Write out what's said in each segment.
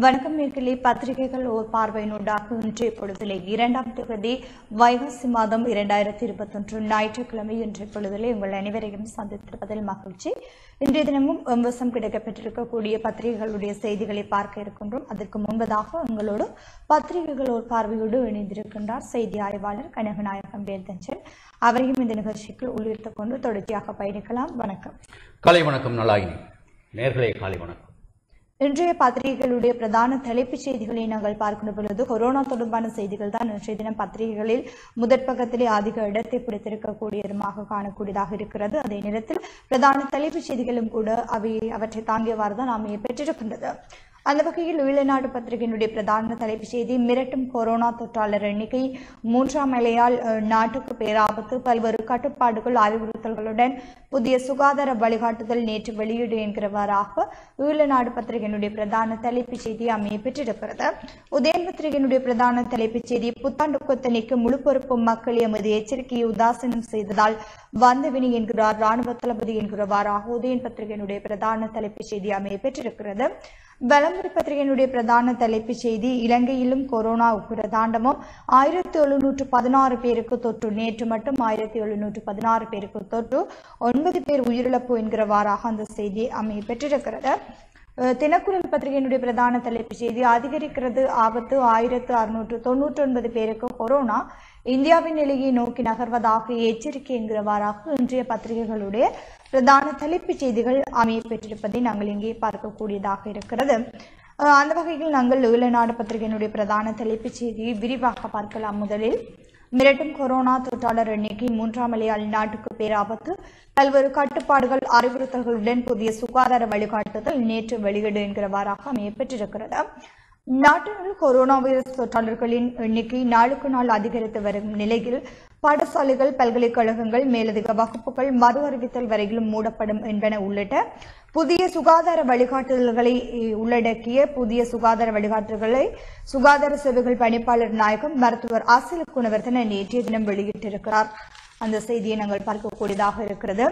வணக்கம் நேர்களே பத்திரிகைகள் ஓர் பார்வையினூடாக இன்றைய பொழுதிலே இரண்டாம் தேதி வைகாசி மாதம் இரண்டாயிரத்தி இருபத்தொன்று ஞாயிற்றுக்கிழமை இன்றைய பொழுதிலே உங்கள் அனைவரையும் சந்தித்திருப்பதில் மகிழ்ச்சி இன்றைய தினமும் எம்பசம் கிடைக்கப்பெற்றிருக்கக்கூடிய பத்திரிகைகளுடைய செய்திகளை பார்க்க இருக்கின்றோம் அதற்கு முன்பதாக உங்களோடு பத்திரிகைகள் ஓர் பார்வையோடு இணைந்திருக்கின்றார் செய்தி ஆய்வாளர் கனகநாயகம் வேல்தஞ்சன் அவரையும் இந்த நிகழ்ச்சிக்கு உள்ளிட்டுக் கொண்டு தொடர்ச்சியாக பயணிக்கலாம் வணக்கம் காலை வணக்கம் நலாயினி நேர்களே காலை வணக்கம் இன்றைய பத்திரிகைகளுடைய பிரதான தலைப்புச் செய்திகளை நாங்கள் பார்க்கின்ற பொழுது கொரோனா தொடர்பான செய்திகள் தான் இன்றைய தினம் பத்திரிகைகளில் முதற் பக்கத்திலே அதிக இடத்தை பிடித்திருக்கக்கூடியதுமாக காணக்கூடியதாக இருக்கிறது அதே நேரத்தில் பிரதான தலைப்புச் செய்திகளும் கூட அவை அவற்றை தாங்கியவாறு தான் நாம் பெற்றிருக்கின்றது அந்த வகையில் ஈழநாடு பத்திரிகையினுடைய பிரதான தலைப்புச் செய்தி மிரட்டும் கொரோனா தொற்றாளர் எண்ணிக்கை மூன்றாம் அலையால் அஹ், நாட்டுக்கு பேராபத்து பல்வேறு கட்டுப்பாடுகள் அறிவுறுத்தல்களுடன் புதிய சுகாதார வழிகாட்டுதல் நேற்று வெளியீடு என்கிறவாறாக ஈழநாடு பத்திரிகையினுடைய பிரதான தலைப்புச் செய்தி அமைய பெற்றிருக்கிறது உதயன் பத்திரிகையினுடைய பிரதான தலைப்புச் செய்தி புத்தாண்டு கொத்தணிக்கு முழு பொறுப்பு மக்கள் எமது எச்சரிக்கையை உதாசீனம் செய்ததால் வந்தவினி என்கிறார் ராணுவ தளபதி என்கிறவாறாக உதயன் பத்திரிகையினுடைய பிரதான தலைப்புச் செய்தி அமைய பெற்றிருக்கிறது விளம்பர பத்திரிகையினுடைய பிரதான தலைப்புச் செய்தி இலங்கையிலும் கொரோனா உக்கிரதாண்டமும் ஆயிரத்தி எழுநூற்று பதினாறு பேருக்கு தொற்று நேற்று மட்டும் ஆயிரத்தி எழுநூற்று பதினாறு பேருக்கு தொற்று ஒன்பது பேர் உயிரிழப்பு என்கிறவாறாக அந்த செய்தி அமைய பெற்றிருக்கிறது அஹ், தினக்குரல் பத்திரிகையினுடைய பிரதான தலைப்புச் செய்தி அதிகரிக்கிறது ஆபத்து ஆயிரத்து அறுநூற்று தொன்னூற்றி ஒன்பது பேருக்கு கொரோனா இந்தியாவின் நிலையை நோக்கி நகர்வதாக எச்சரிக்கை என்கிறவாறாக இன்றைய பத்திரிகைகளுடைய பிரதான தலைப்புச் செய்திகள் அமைய பெற்றிருப்பதை நாங்கள் இங்கே பார்க்கக்கூடியதாக இருக்கிறது அஹ், அந்த வகையில் நாங்கள் ஈழநாடு பத்திரிகையினுடைய பிரதான தலைப்புச் செய்தியை விரிவாக பார்க்கலாம் முதலில் மிரட்டும் கொரோனா தொற்றாளர் எண்ணிக்கை மூன்றாம் அலையால் நாட்டுக்கு பேராபத்து பல்வேறு கட்டுப்பாடுகள் அறிவுறுத்தல்களுடன் புதிய சுகாதார வழிகாட்டுதல் நேற்று வெளியீடு என்கிறவாறாக அமைய பெற்றிருக்கிறது நாட்டினுள் கொரோனா வைரஸ் தொற்றாளர்களின் எண்ணிக்கை நாளுக்கு நாள் அதிகரித்து வரும் நிலையில் பாடசாலைகள் பல்கலைக்கழகங்கள் மேலதிக வகுப்புகள் மறு அறிவித்தல் வரையிலும் மூடப்படும் என்பன உள்ளிட்ட புதிய சுகாதார வழிகாட்டுதல்களை அஹ், உள்ளடக்கிய புதிய சுகாதார வழிகாட்டுதல்களை சுகாதார சேவைகள் பணிப்பாளர் நாயகம் மருத்துவர் ஆசில குணவர்தன நேற்றைய தினம் வெளியிட்டிருக்கிறார் அந்த செய்தியை நாங்கள் பார்க்கக்கூடியதாக இருக்கிறது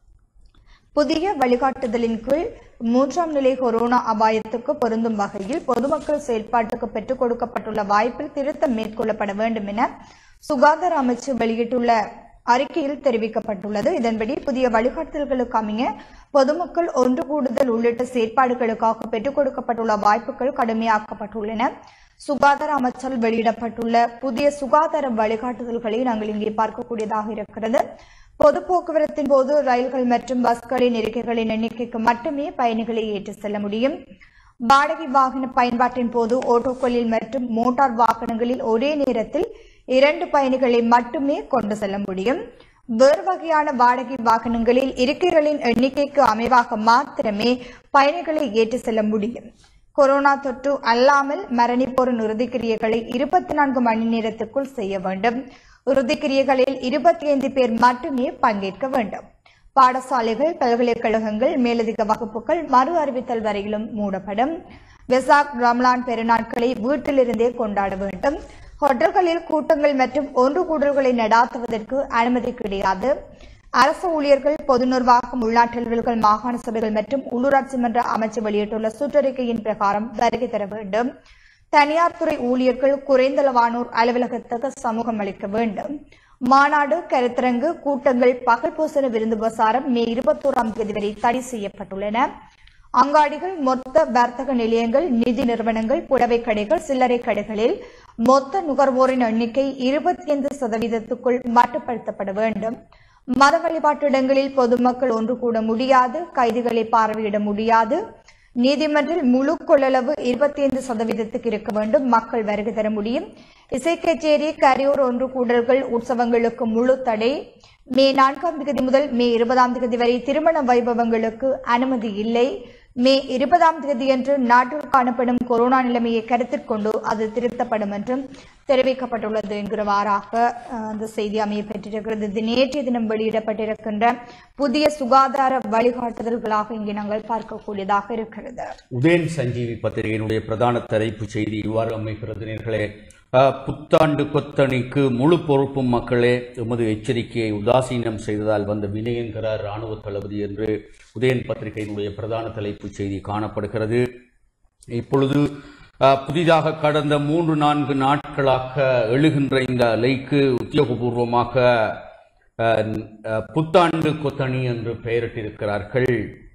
புதிய வழிகாட்டுதலின் கீழ் மூன்றாம் நிலை கொரோனா அபாயத்துக்கு பொருந்தும் வகையில் பொதுமக்கள் செயல்பாட்டுக்கு பெற்றுக் கொடுக்கப்பட்டுள்ள வாய்ப்பில் திருத்தம் மேற்கொள்ளப்பட வேண்டும் என சுகாதார அமைச்சு வெளியிட்டுள்ள அறிக்கையில் தெரிவிக்கப்பட்டுள்ளது இதன்படி புதிய வழிகாட்டுதல்களுக்கு அமைய பொதுமக்கள் ஒன்று கூடுதல் உள்ளிட்ட செயற்பாடுகளுக்காக பெற்றுக் கொடுக்கப்பட்டுள்ள வாய்ப்புகள் கடுமையாக்கப்பட்டுள்ளன சுகாதார அமைச்சால் வெளியிடப்பட்டுள்ள புதிய சுகாதார வழிகாட்டுதல்களை நாங்கள் இங்கே பார்க்கக்கூடியதாக இருக்கிறது பொது போக்குவரத்தின் போது ரயில்கள் மற்றும் பஸ்களின் இருக்கைகளின் எண்ணிக்கைக்கு மட்டுமே பயணிகளை ஏற்றி செல்ல முடியும் வாடகை வாகன பயன்பாட்டின் போது ஓட்டோக்களில் மற்றும் மோட்டார் வாகனங்களில் ஒரே நேரத்தில் இரண்டு பயணிகளை மட்டுமே கொண்டு செல்ல முடியும் வேறு வகையான வாடகை வாகனங்களில் இருக்கைகளின் எண்ணிக்கைக்கு அமைவாக மாத்திரமே பயணிகளை ஏற்றி செல்ல முடியும் கொரோனா தொற்று அல்லாமல் மரணிப்போரின் இறுதிக்கிரியைகளை இருபத்தி நான்கு மணி நேரத்துக்குள் செய்ய வேண்டும் இறுதிக்கிரியைகளில் இருபத்தி ஐந்து பேர் மட்டுமே பங்கேற்க வேண்டும் பாடசாலைகள் பல்கலைக்கழகங்கள் மேலதிக வகுப்புகள் மறு அறிவித்தல் வரையிலும் மூடப்படும் வெசாக் ரம்லான் பெருநாட்களை வீட்டிலிருந்தே கொண்டாட வேண்டும் ஹோட்டல்களில் கூட்டங்கள் மற்றும் ஒன்று கூடல்களை நடாத்துவதற்கு அனுமதி கிடையாது அரசு ஊழியர்கள் பொது நிர்வாகம் உள்நாட்டு அலுவல்கள் மாகாண சபைகள் மற்றும் உள்ளூராட்சி மன்ற அமைச்சு வெளியிட்டுள்ள சுற்றறிக்கையின் பிரகாரம் வருகை தர வேண்டும் தனியார் துறை ஊழியர்கள் குறைந்தளவானோர் அலுவலகத்துக்கு சமூகம் அளிக்க வேண்டும் மாநாடு கருத்தரங்கு கூட்டங்கள் பகல் பூசண விருந்து பிரசாரம் மே இருபத்தோராம் தேதி வரை தடை செய்யப்பட்டுள்ளன அங்காடிகள் மொத்த வர்த்தக நிலையங்கள் நிதி நிறுவனங்கள் புடவை கடைகள் சில்லறை கடைகளில் மொத்த நுகர்வோரின் எண்ணிக்கை இருபத்தி ஐந்து சதவீதத்துக்குள் மட்டுப்படுத்தப்பட வேண்டும் மத வழிபாட்டு இடங்களில் பொதுமக்கள் ஒன்று கூட முடியாது கைதிகளை பார்வையிட முடியாது நீதிமன்றில் முழு கொள்ளளவு இருபத்தி ஐந்து சதவீதத்துக்கு இருக்க வேண்டும் மக்கள் வருகை தர முடியும் இசை கச்சேரி கரையோர் ஒன்று கூடல்கள் உற்சவங்களுக்கு முழு தடை மே நான்காம் தேதி முதல் மே இருபதாம் தேதி வரை திருமண வைபவங்களுக்கு அனுமதி இல்லை மே இருபதாம் தேதியன்று நாட்டில் காணப்படும் கொரோனா நிலைமையை கருத்தில் கொண்டு அது திருத்தப்படும் என்றும் தெரிவிக்கப்பட்டுள்ளது என்கிறவாறாக அஹ், அந்த செய்தி அமைய பெற்றிருக்கிறது இது நேற்றைய தினம் வெளியிடப்பட்டிருக்கின்ற புதிய சுகாதார வழிகாட்டுதல்களாக இங்கே நாங்கள் பார்க்கக்கூடியதாக இருக்கிறது உதயன் சஞ்சீவி பத்திரிகையினுடைய பிரதான தலைப்புச் செய்தி இவ்வாறு அமைகிறது நேர்களே அஹ், புத்தாண்டு கொத்தணிக்கு முழு பொறுப்பும் மக்களே எமது எச்சரிக்கையை உதாசீனம் செய்ததால் வந்த வினை என்கிறார் இராணுவ தளபதி என்று உதயன் பத்திரிகையினுடைய பிரதான தலைப்புச் செய்தி காணப்படுகிறது இப்பொழுது அஹ், புதிதாக கடந்த மூன்று நான்கு நாட்களாக எழுகின்ற இந்த அலைக்கு உத்தியோகபூர்வமாக அஹ், அஹ், புத்தாண்டு கொத்தணி என்று பெயரிட்டிருக்கிறார்கள்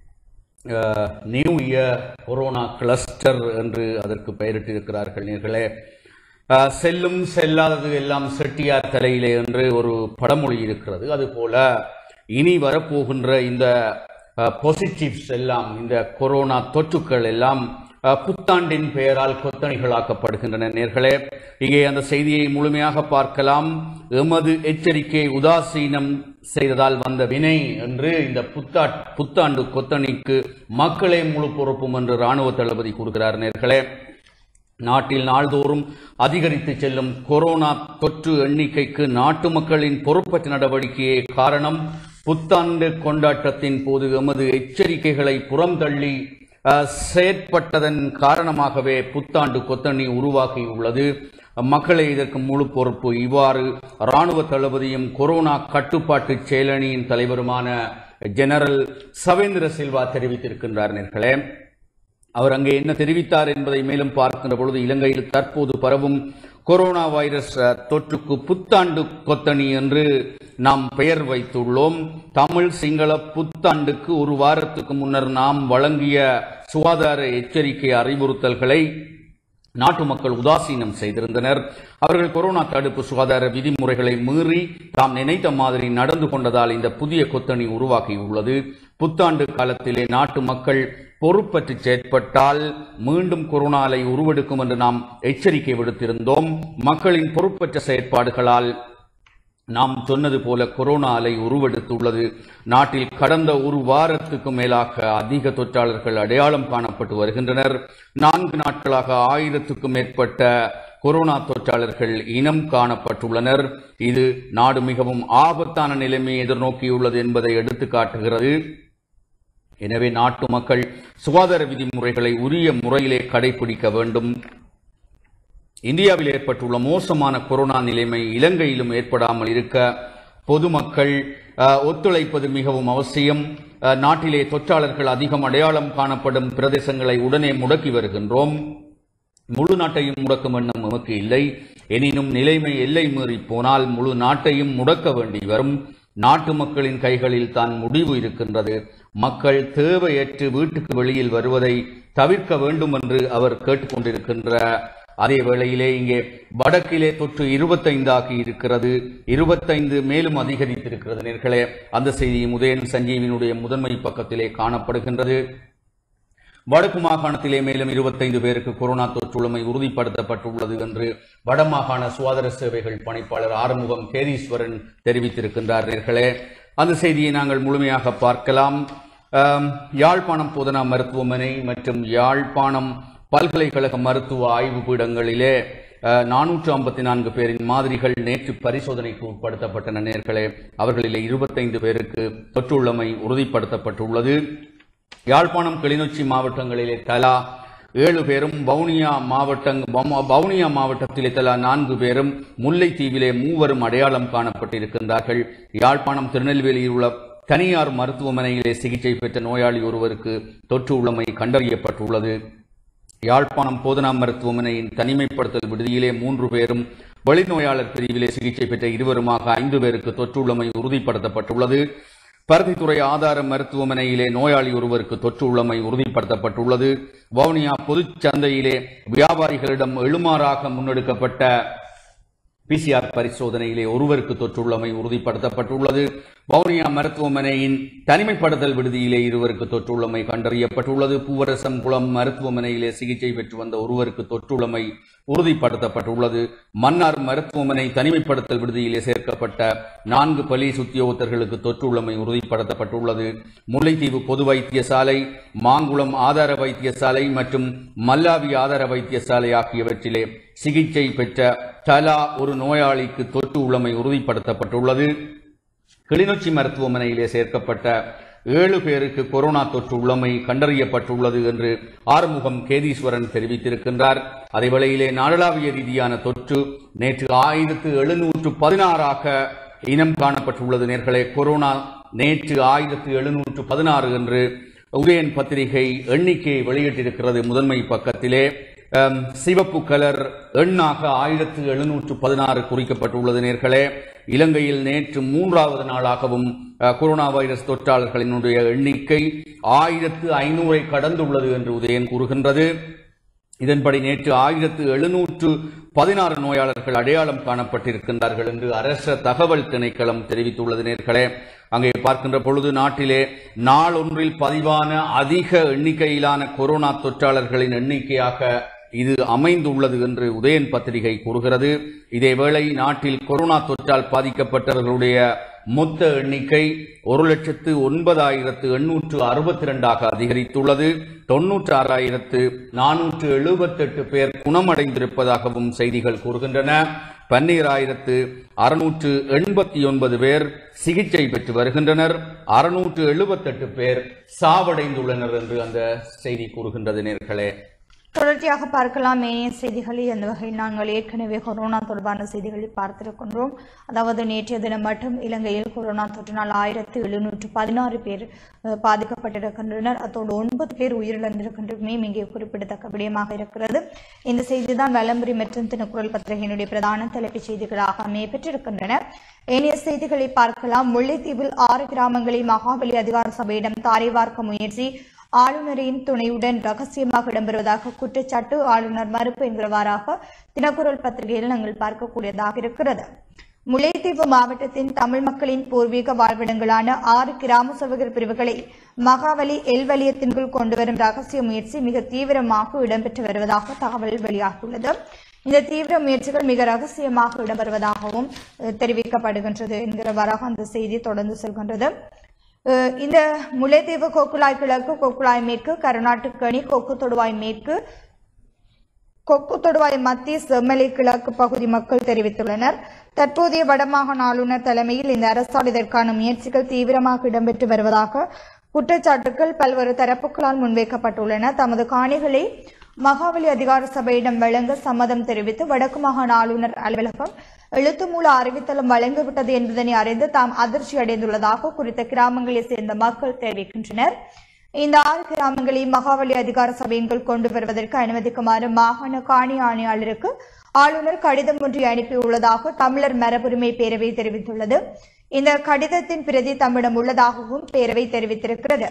அஹ், நியூ இயர் கொரோனா கிளஸ்டர் என்று அதற்கு பெயரிட்டிருக்கிறார்கள் நேர்களே அஹ், செல்லும் செல்லாதது எல்லாம் செட்டியார் தலையிலே என்று ஒரு பழமொழி இருக்கிறது அதுபோல இனி வரப்போகின்ற இந்த பாசிட்டிவ்ஸ் எல்லாம் இந்த கொரோனா தொற்றுக்கள் எல்லாம் அஹ், புத்தாண்டின் பெயரால் கொத்தணிகளாக்கப்படுகின்றன நேர்களே இங்கே அந்த செய்தியை முழுமையாக பார்க்கலாம் எமது எச்சரிக்கை உதாசீனம் செய்ததால் வந்த வினை என்று இந்த புத்தா புத்தாண்டு கொத்தணிக்கு மக்களே முழு பொறுப்பும் என்று ராணுவ தளபதி கூறுகிறார் நேர்களே நாட்டில் நாள்தோறும் அதிகரித்து செல்லும் கொரோனா தொற்று எண்ணிக்கைக்கு நாட்டு மக்களின் பொறுப்பற்ற நடவடிக்கையே காரணம் புத்தாண்டு கொண்டாட்டத்தின் போது எமது எச்சரிக்கைகளை புறம்தள்ளி அஹ், செயற்பட்டதன் காரணமாகவே புத்தாண்டு கொத்தணி உருவாகியுள்ளது மக்களே இதற்கு முழு பொறுப்பு இவ்வாறு ராணுவ தளபதியும் கொரோனா கட்டுப்பாட்டு செயலணியின் தலைவருமான ஜெனரல் சவேந்திர சில்வா தெரிவித்திருக்கின்றார் நேர்களே அவர் அங்கே என்ன தெரிவித்தார் என்பதை மேலும் பார்க்கின்ற பொழுது இலங்கையில் தற்போது பரவும் கொரோனா வைரஸ் அஹ், தொற்றுக்கு புத்தாண்டு கொத்தணி என்று நாம் பெயர் வைத்துள்ளோம் தமிழ் சிங்கள புத்தாண்டுக்கு ஒரு வாரத்துக்கு முன்னர் நாம் வழங்கிய சுகாதார எச்சரிக்கை அறிவுறுத்தல்களை நாட்டு மக்கள் உதாசீனம் செய்திருந்தனர் அவர்கள் கொரோனா தடுப்பு சுகாதார விதிமுறைகளை மீறி தாம் நினைத்த மாதிரி நடந்து கொண்டதால் இந்த புதிய கொத்தணி உருவாகியுள்ளது புத்தாண்டு காலத்திலே நாட்டு மக்கள் பொறுப்பற்று செயற்பட்டால் மீண்டும் கொரோனா அலை உருவெடுக்கும் என்று நாம் எச்சரிக்கை விடுத்திருந்தோம் மக்களின் பொறுப்பற்ற செயற்பாடுகளால் நாம் சொன்னது போல கொரோனா அலை உருவெடுத்துள்ளது நாட்டில் கடந்த ஒரு வாரத்துக்கு மேலாக அதிக தொற்றாளர்கள் அடையாளம் காணப்பட்டு வருகின்றனர் நான்கு நாட்களாக ஆயிரத்துக்கும் மேற்பட்ட கொரோனா தொற்றாளர்கள் இனம் காணப்பட்டுள்ளனர் இது நாடு மிகவும் ஆபத்தான நிலைமையை எதிர்நோக்கியுள்ளது என்பதை எடுத்து காட்டுகிறது எனவே நாட்டு மக்கள் சுகாதார விதிமுறைகளை உரிய முறையிலே கடைபிடிக்க வேண்டும் இந்தியாவில் ஏற்பட்டுள்ள மோசமான கொரோனா நிலைமை இலங்கையிலும் ஏற்படாமல் இருக்க பொதுமக்கள் அஹ், ஒத்துழைப்பது மிகவும் அவசியம் அஹ், நாட்டிலே தொற்றாளர்கள் அதிகம் அடையாளம் காணப்படும் பிரதேசங்களை உடனே முடக்கி வருகின்றோம் முழு நாட்டையும் முடக்கும் எண்ணம் நமக்கு இல்லை எனினும் நிலைமை எல்லை மீறி போனால் முழு நாட்டையும் முடக்க வேண்டி வரும் நாட்டு மக்களின் கைகளில் தான் முடிவு இருக்கின்றது மக்கள் தேவையற்று வீட்டுக்கு வெளியில் வருவதை தவிர்க்க வேண்டும் என்று அவர் கேட்டுக்கொண்டிருக்கின்ற அதே வேளையிலே இங்கே வடக்கிலே தொற்று இருபத்தைந்தாகி இருக்கிறது இருபத்தைந்து மேலும் அதிகரித்திருக்கிறது நேர்களே அந்த செய்தியும் உதயன் சஞ்சீவினுடைய முதன்மை பக்கத்திலே காணப்படுகின்றது வடக்கு மாகாணத்திலே மேலும் இருபத்தைந்து பேருக்கு கொரோனா தொற்றுள்ளமை உறுதிப்படுத்தப்பட்டுள்ளது என்று வடமாகாண சுகாதார சேவைகள் பணிப்பாளர் ஆறுமுகம் கேதீஸ்வரன் தெரிவித்திருக்கின்றார் நேர்களே அந்த செய்தியை நாங்கள் முழுமையாக பார்க்கலாம் ஆம், யாழ்ப்பாணம் போதனா மருத்துவமனை மற்றும் யாழ்ப்பாணம் பல்கலைக்கழக மருத்துவ ஆய்வு பீடங்களிலே நானூற்று ஐம்பத்தி நான்கு பேரின் மாதிரிகள் நேற்று பரிசோதனைக்கு உட்படுத்தப்பட்டன நேர்களே அவர்களிலே இருபத்தைந்து பேருக்கு தொற்றுள்ளமை உறுதிப்படுத்தப்பட்டுள்ளது யாழ்ப்பாணம் கிளிநொச்சி மாவட்டங்களிலே தலா ஏழு பேரும் வவுனியா மாவட்டங் வம- வவுனியா மாவட்டத்திலே தலா நான்கு பேரும் முல்லைத்தீவிலே மூவரும் அடையாளம் காணப்பட்டிருக்கின்றார்கள் யாழ்ப்பாணம் திருநெல்வேலியில் உள்ள தனியார் மருத்துவமனையிலே சிகிச்சை பெற்ற நோயாளி ஒருவருக்கு தொற்று உள்ளமை கண்டறியப்பட்டுள்ளது யாழ்ப்பாணம் போதனா மருத்துவமனையின் தனிமைப்படுத்தல் விடுதியிலே மூன்று பேரும் வெளிநோயாளர் பிரிவிலே சிகிச்சை பெற்ற இருவருமாக ஐந்து பேருக்கு தொற்றுள்ளமை உறுதிப்படுத்தப்பட்டுள்ளது பருத்தித்துறை ஆதார மருத்துவமனையிலே நோயாளி ஒருவருக்கு தொற்று உள்ளமை உறுதிப்படுத்தப்பட்டுள்ளது வவுனியா பொதுச் சந்தையிலே வியாபாரிகளிடம் எழுமாறாக முன்னெடுக்கப்பட்ட பிசிஆர் பரிசோதனையிலே ஒருவருக்கு தொற்றுள்ளமை உறுதிப்படுத்தப்பட்டுள்ளது வவுனியா மருத்துவமனையின் தனிமைப்படுத்தல் விடுதியிலே இருவருக்கு தொற்றுள்ளமை கண்டறியப்பட்டுள்ளது பூவரசம் குளம் மருத்துவமனையிலே சிகிச்சை பெற்று வந்த ஒருவருக்கு தொற்றுள்ளமை உறுதிப்படுத்தப்பட்டுள்ளது மன்னார் மருத்துவமனை தனிமைப்படுத்தல் விடுதியிலே சேர்க்கப்பட்ட நான்கு போலீஸ் உத்தியோகத்தர்களுக்கு தொற்றுள்ளமை உறுதிப்படுத்தப்பட்டுள்ளது முல்லைத்தீவு பொது வைத்தியசாலை மாங்குளம் ஆதார வைத்தியசாலை மற்றும் மல்லாவி ஆதார வைத்தியசாலை ஆகியவற்றிலே சிகிச்சை பெற்ற தலா ஒரு நோயாளிக்கு தொற்று உள்ளமை உறுதிப்படுத்தப்பட்டுள்ளது கிளிநொச்சி மருத்துவமனையிலே சேர்க்கப்பட்ட ஏழு பேருக்கு கொரோனா தொற்று உள்ளமை கண்டறியப்பட்டுள்ளது என்று ஆறுமுகம் கேதீஸ்வரன் தெரிவித்திருக்கின்றார் அதேவேளையிலே நாடளாவிய ரீதியான தொற்று நேற்று ஆயிரத்து எழுநூற்று பதினாறாக இனம் காணப்பட்டுள்ளது நேர்களே கொரோனா நேற்று ஆயிரத்து எழுநூற்று பதினாறு என்று உதயன் பத்திரிகை எண்ணிக்கையை வெளியிட்டிருக்கிறது முதன்மை பக்கத்திலே அம், சிவப்பு கலர் எண்ணாக ஆயிரத்து எழுநூற்று பதினாறு குறிக்கப்பட்டுள்ளது நேர்களே இலங்கையில் நேற்று மூன்றாவது நாளாகவும் அஹ், கொரோனா வைரஸ் தொற்றாளர்களினுடைய எண்ணிக்கை ஆயிரத்து ஐநூறை கடந்துள்ளது என்று உதயன் கூறுகின்றது இதன்படி நேற்று ஆயிரத்து எழுநூற்று பதினாறு நோயாளர்கள் அடையாளம் காணப்பட்டிருக்கின்றார்கள் என்று அரச தகவல் திணைக்களம் தெரிவித்துள்ளது நேர்களே அங்கே பார்க்கின்ற பொழுது நாட்டிலே நாளொன்றில் பதிவான அதிக எண்ணிக்கையிலான கொரோனா தொற்றாளர்களின் எண்ணிக்கையாக இது அமைந்துள்ளது என்று உதயன் பத்திரிகை கூறுகிறது இதேவேளை நாட்டில் கொரோனா தொற்றால் பாதிக்கப்பட்டவர்களுடைய மொத்த எண்ணிக்கை ஒரு லட்சத்து ஒன்பதாயிரத்து எண்ணூற்று அறுபத்தி ரெண்டாக அதிகரித்துள்ளது தொன்னூற்று ஆறாயிரத்து நானூற்று எழுபத்தெட்டு பேர் குணமடைந்திருப்பதாகவும் செய்திகள் கூறுகின்றன பன்னீராயிரத்து அறுநூற்று எண்பத்தி ஒன்பது பேர் சிகிச்சை பெற்று வருகின்றனர் அறுநூற்று எழுபத்தெட்டு பேர் சாவடைந்துள்ளனர் என்று அந்த செய்தி கூறுகின்றது நேர்களே தொடர்ச்சியாக பார்க்கலாம் மேனிய செய்திகளில் அந்த வகையில் நாங்கள் ஏற்கனவே கொரோனா தொடர்பான செய்திகளை பார்த்திருக்கின்றோம் அதாவது நேற்றைய தினம் மட்டும் இலங்கையில் கொரோனா தொற்றினால் ஆயிரத்து எழுநூற்று பதினாறு பேர் அஹ், பாதிக்கப்பட்டிருக்கின்றனர் அத்தோடு ஒன்பது பேர் உயிரிழந்திருக்கின்றமே இங்கே குறிப்பிடத்தக்க விடயமாக இருக்கிறது இந்த செய்தி தான் வலம்புரி மற்றும் தினக்குரல் பத்திரிகையினுடைய பிரதான தலைப்புச் செய்திகளாக அமைய பெற்றிருக்கின்றன ஏனைய செய்திகளை பார்க்கலாம் முல்லைத்தீவில் ஆறு கிராமங்களில் மகாபலி அதிகார சபையிடம் தாரை வார்க்க முயற்சி ஆளுநரின் துணையுடன் ரகசியமாக இடம்பெறுவதாக குற்றச்சாட்டு ஆளுநர் மறுப்பு என்கிறவாறாக தினக்குரல் பத்திரிகையில் நாங்கள் பார்க்கக்கூடியதாக இருக்கிறது முல்லைத்தீவு மாவட்டத்தின் தமிழ் மக்களின் பூர்வீக வாழ்விடங்களான ஆறு கிராம சபைகள் பிரிவுகளை மகாவலி எல்வலியத்தின்குள் கொண்டுவரும் ரகசிய முயற்சி மிக தீவிரமாக இடம்பெற்று வருவதாக தகவல் வெளியாகியுள்ளது இந்த தீவிர முயற்சிகள் மிக ரகசியமாக இடம்பெறுவதாகவும் அஹ், தெரிவிக்கப்படுகின்றது என்கிறவாறாக அந்த செய்தி தொடர்ந்து செல்கின்றது அஹ் இந்த முல்லைத்தீவு கொக்குலாய் கிழக்கு கொக்குலாய் மேற்கு கருநாட்டு கனி கொக்கு தொடுவாய் மேற்கு கொக்கு தொடுவாய் மத்திய செம்மலை கிழக்கு பகுதி மக்கள் தெரிவித்துள்ளனர் தற்போதைய வடமாகாண ஆளுநர் தலைமையில் இந்த அரசால் இதற்கான முயற்சிகள் தீவிரமாக இடம்பெற்று வருவதாக குற்றச்சாட்டுகள் பல்வேறு தரப்புகளால் முன்வைக்கப்பட்டுள்ளன தமது காணிகளை மகாவலி அதிகார சபையிடம் வழங்க சம்மதம் தெரிவித்து வடக்கு மாகாண ஆளுநர் அலுவலகம் எழுத்து மூல அறிவித்தலும் வழங்கிவிட்டது என்பதனை அறிந்து தாம் அதிர்ச்சி அடைந்துள்ளதாக குறித்த கிராமங்களைச் சேர்ந்த மக்கள் தெரிவிக்கின்றனர் இந்த ஆறு கிராமங்களை மகாவலி அதிகார சபையின்குள் கொண்டு வருவதற்கு அனுமதிக்குமாறு மாகாண காணி ஆணையாளருக்கு ஆளுநர் கடிதம் ஒன்றை அனுப்பியுள்ளதாக தமிழர் மரபுரிமை பேரவை தெரிவித்துள்ளது இந்த கடிதத்தின் பிரதி தம்மிடம் உள்ளதாகவும் பேரவை தெரிவித்திருக்கிறது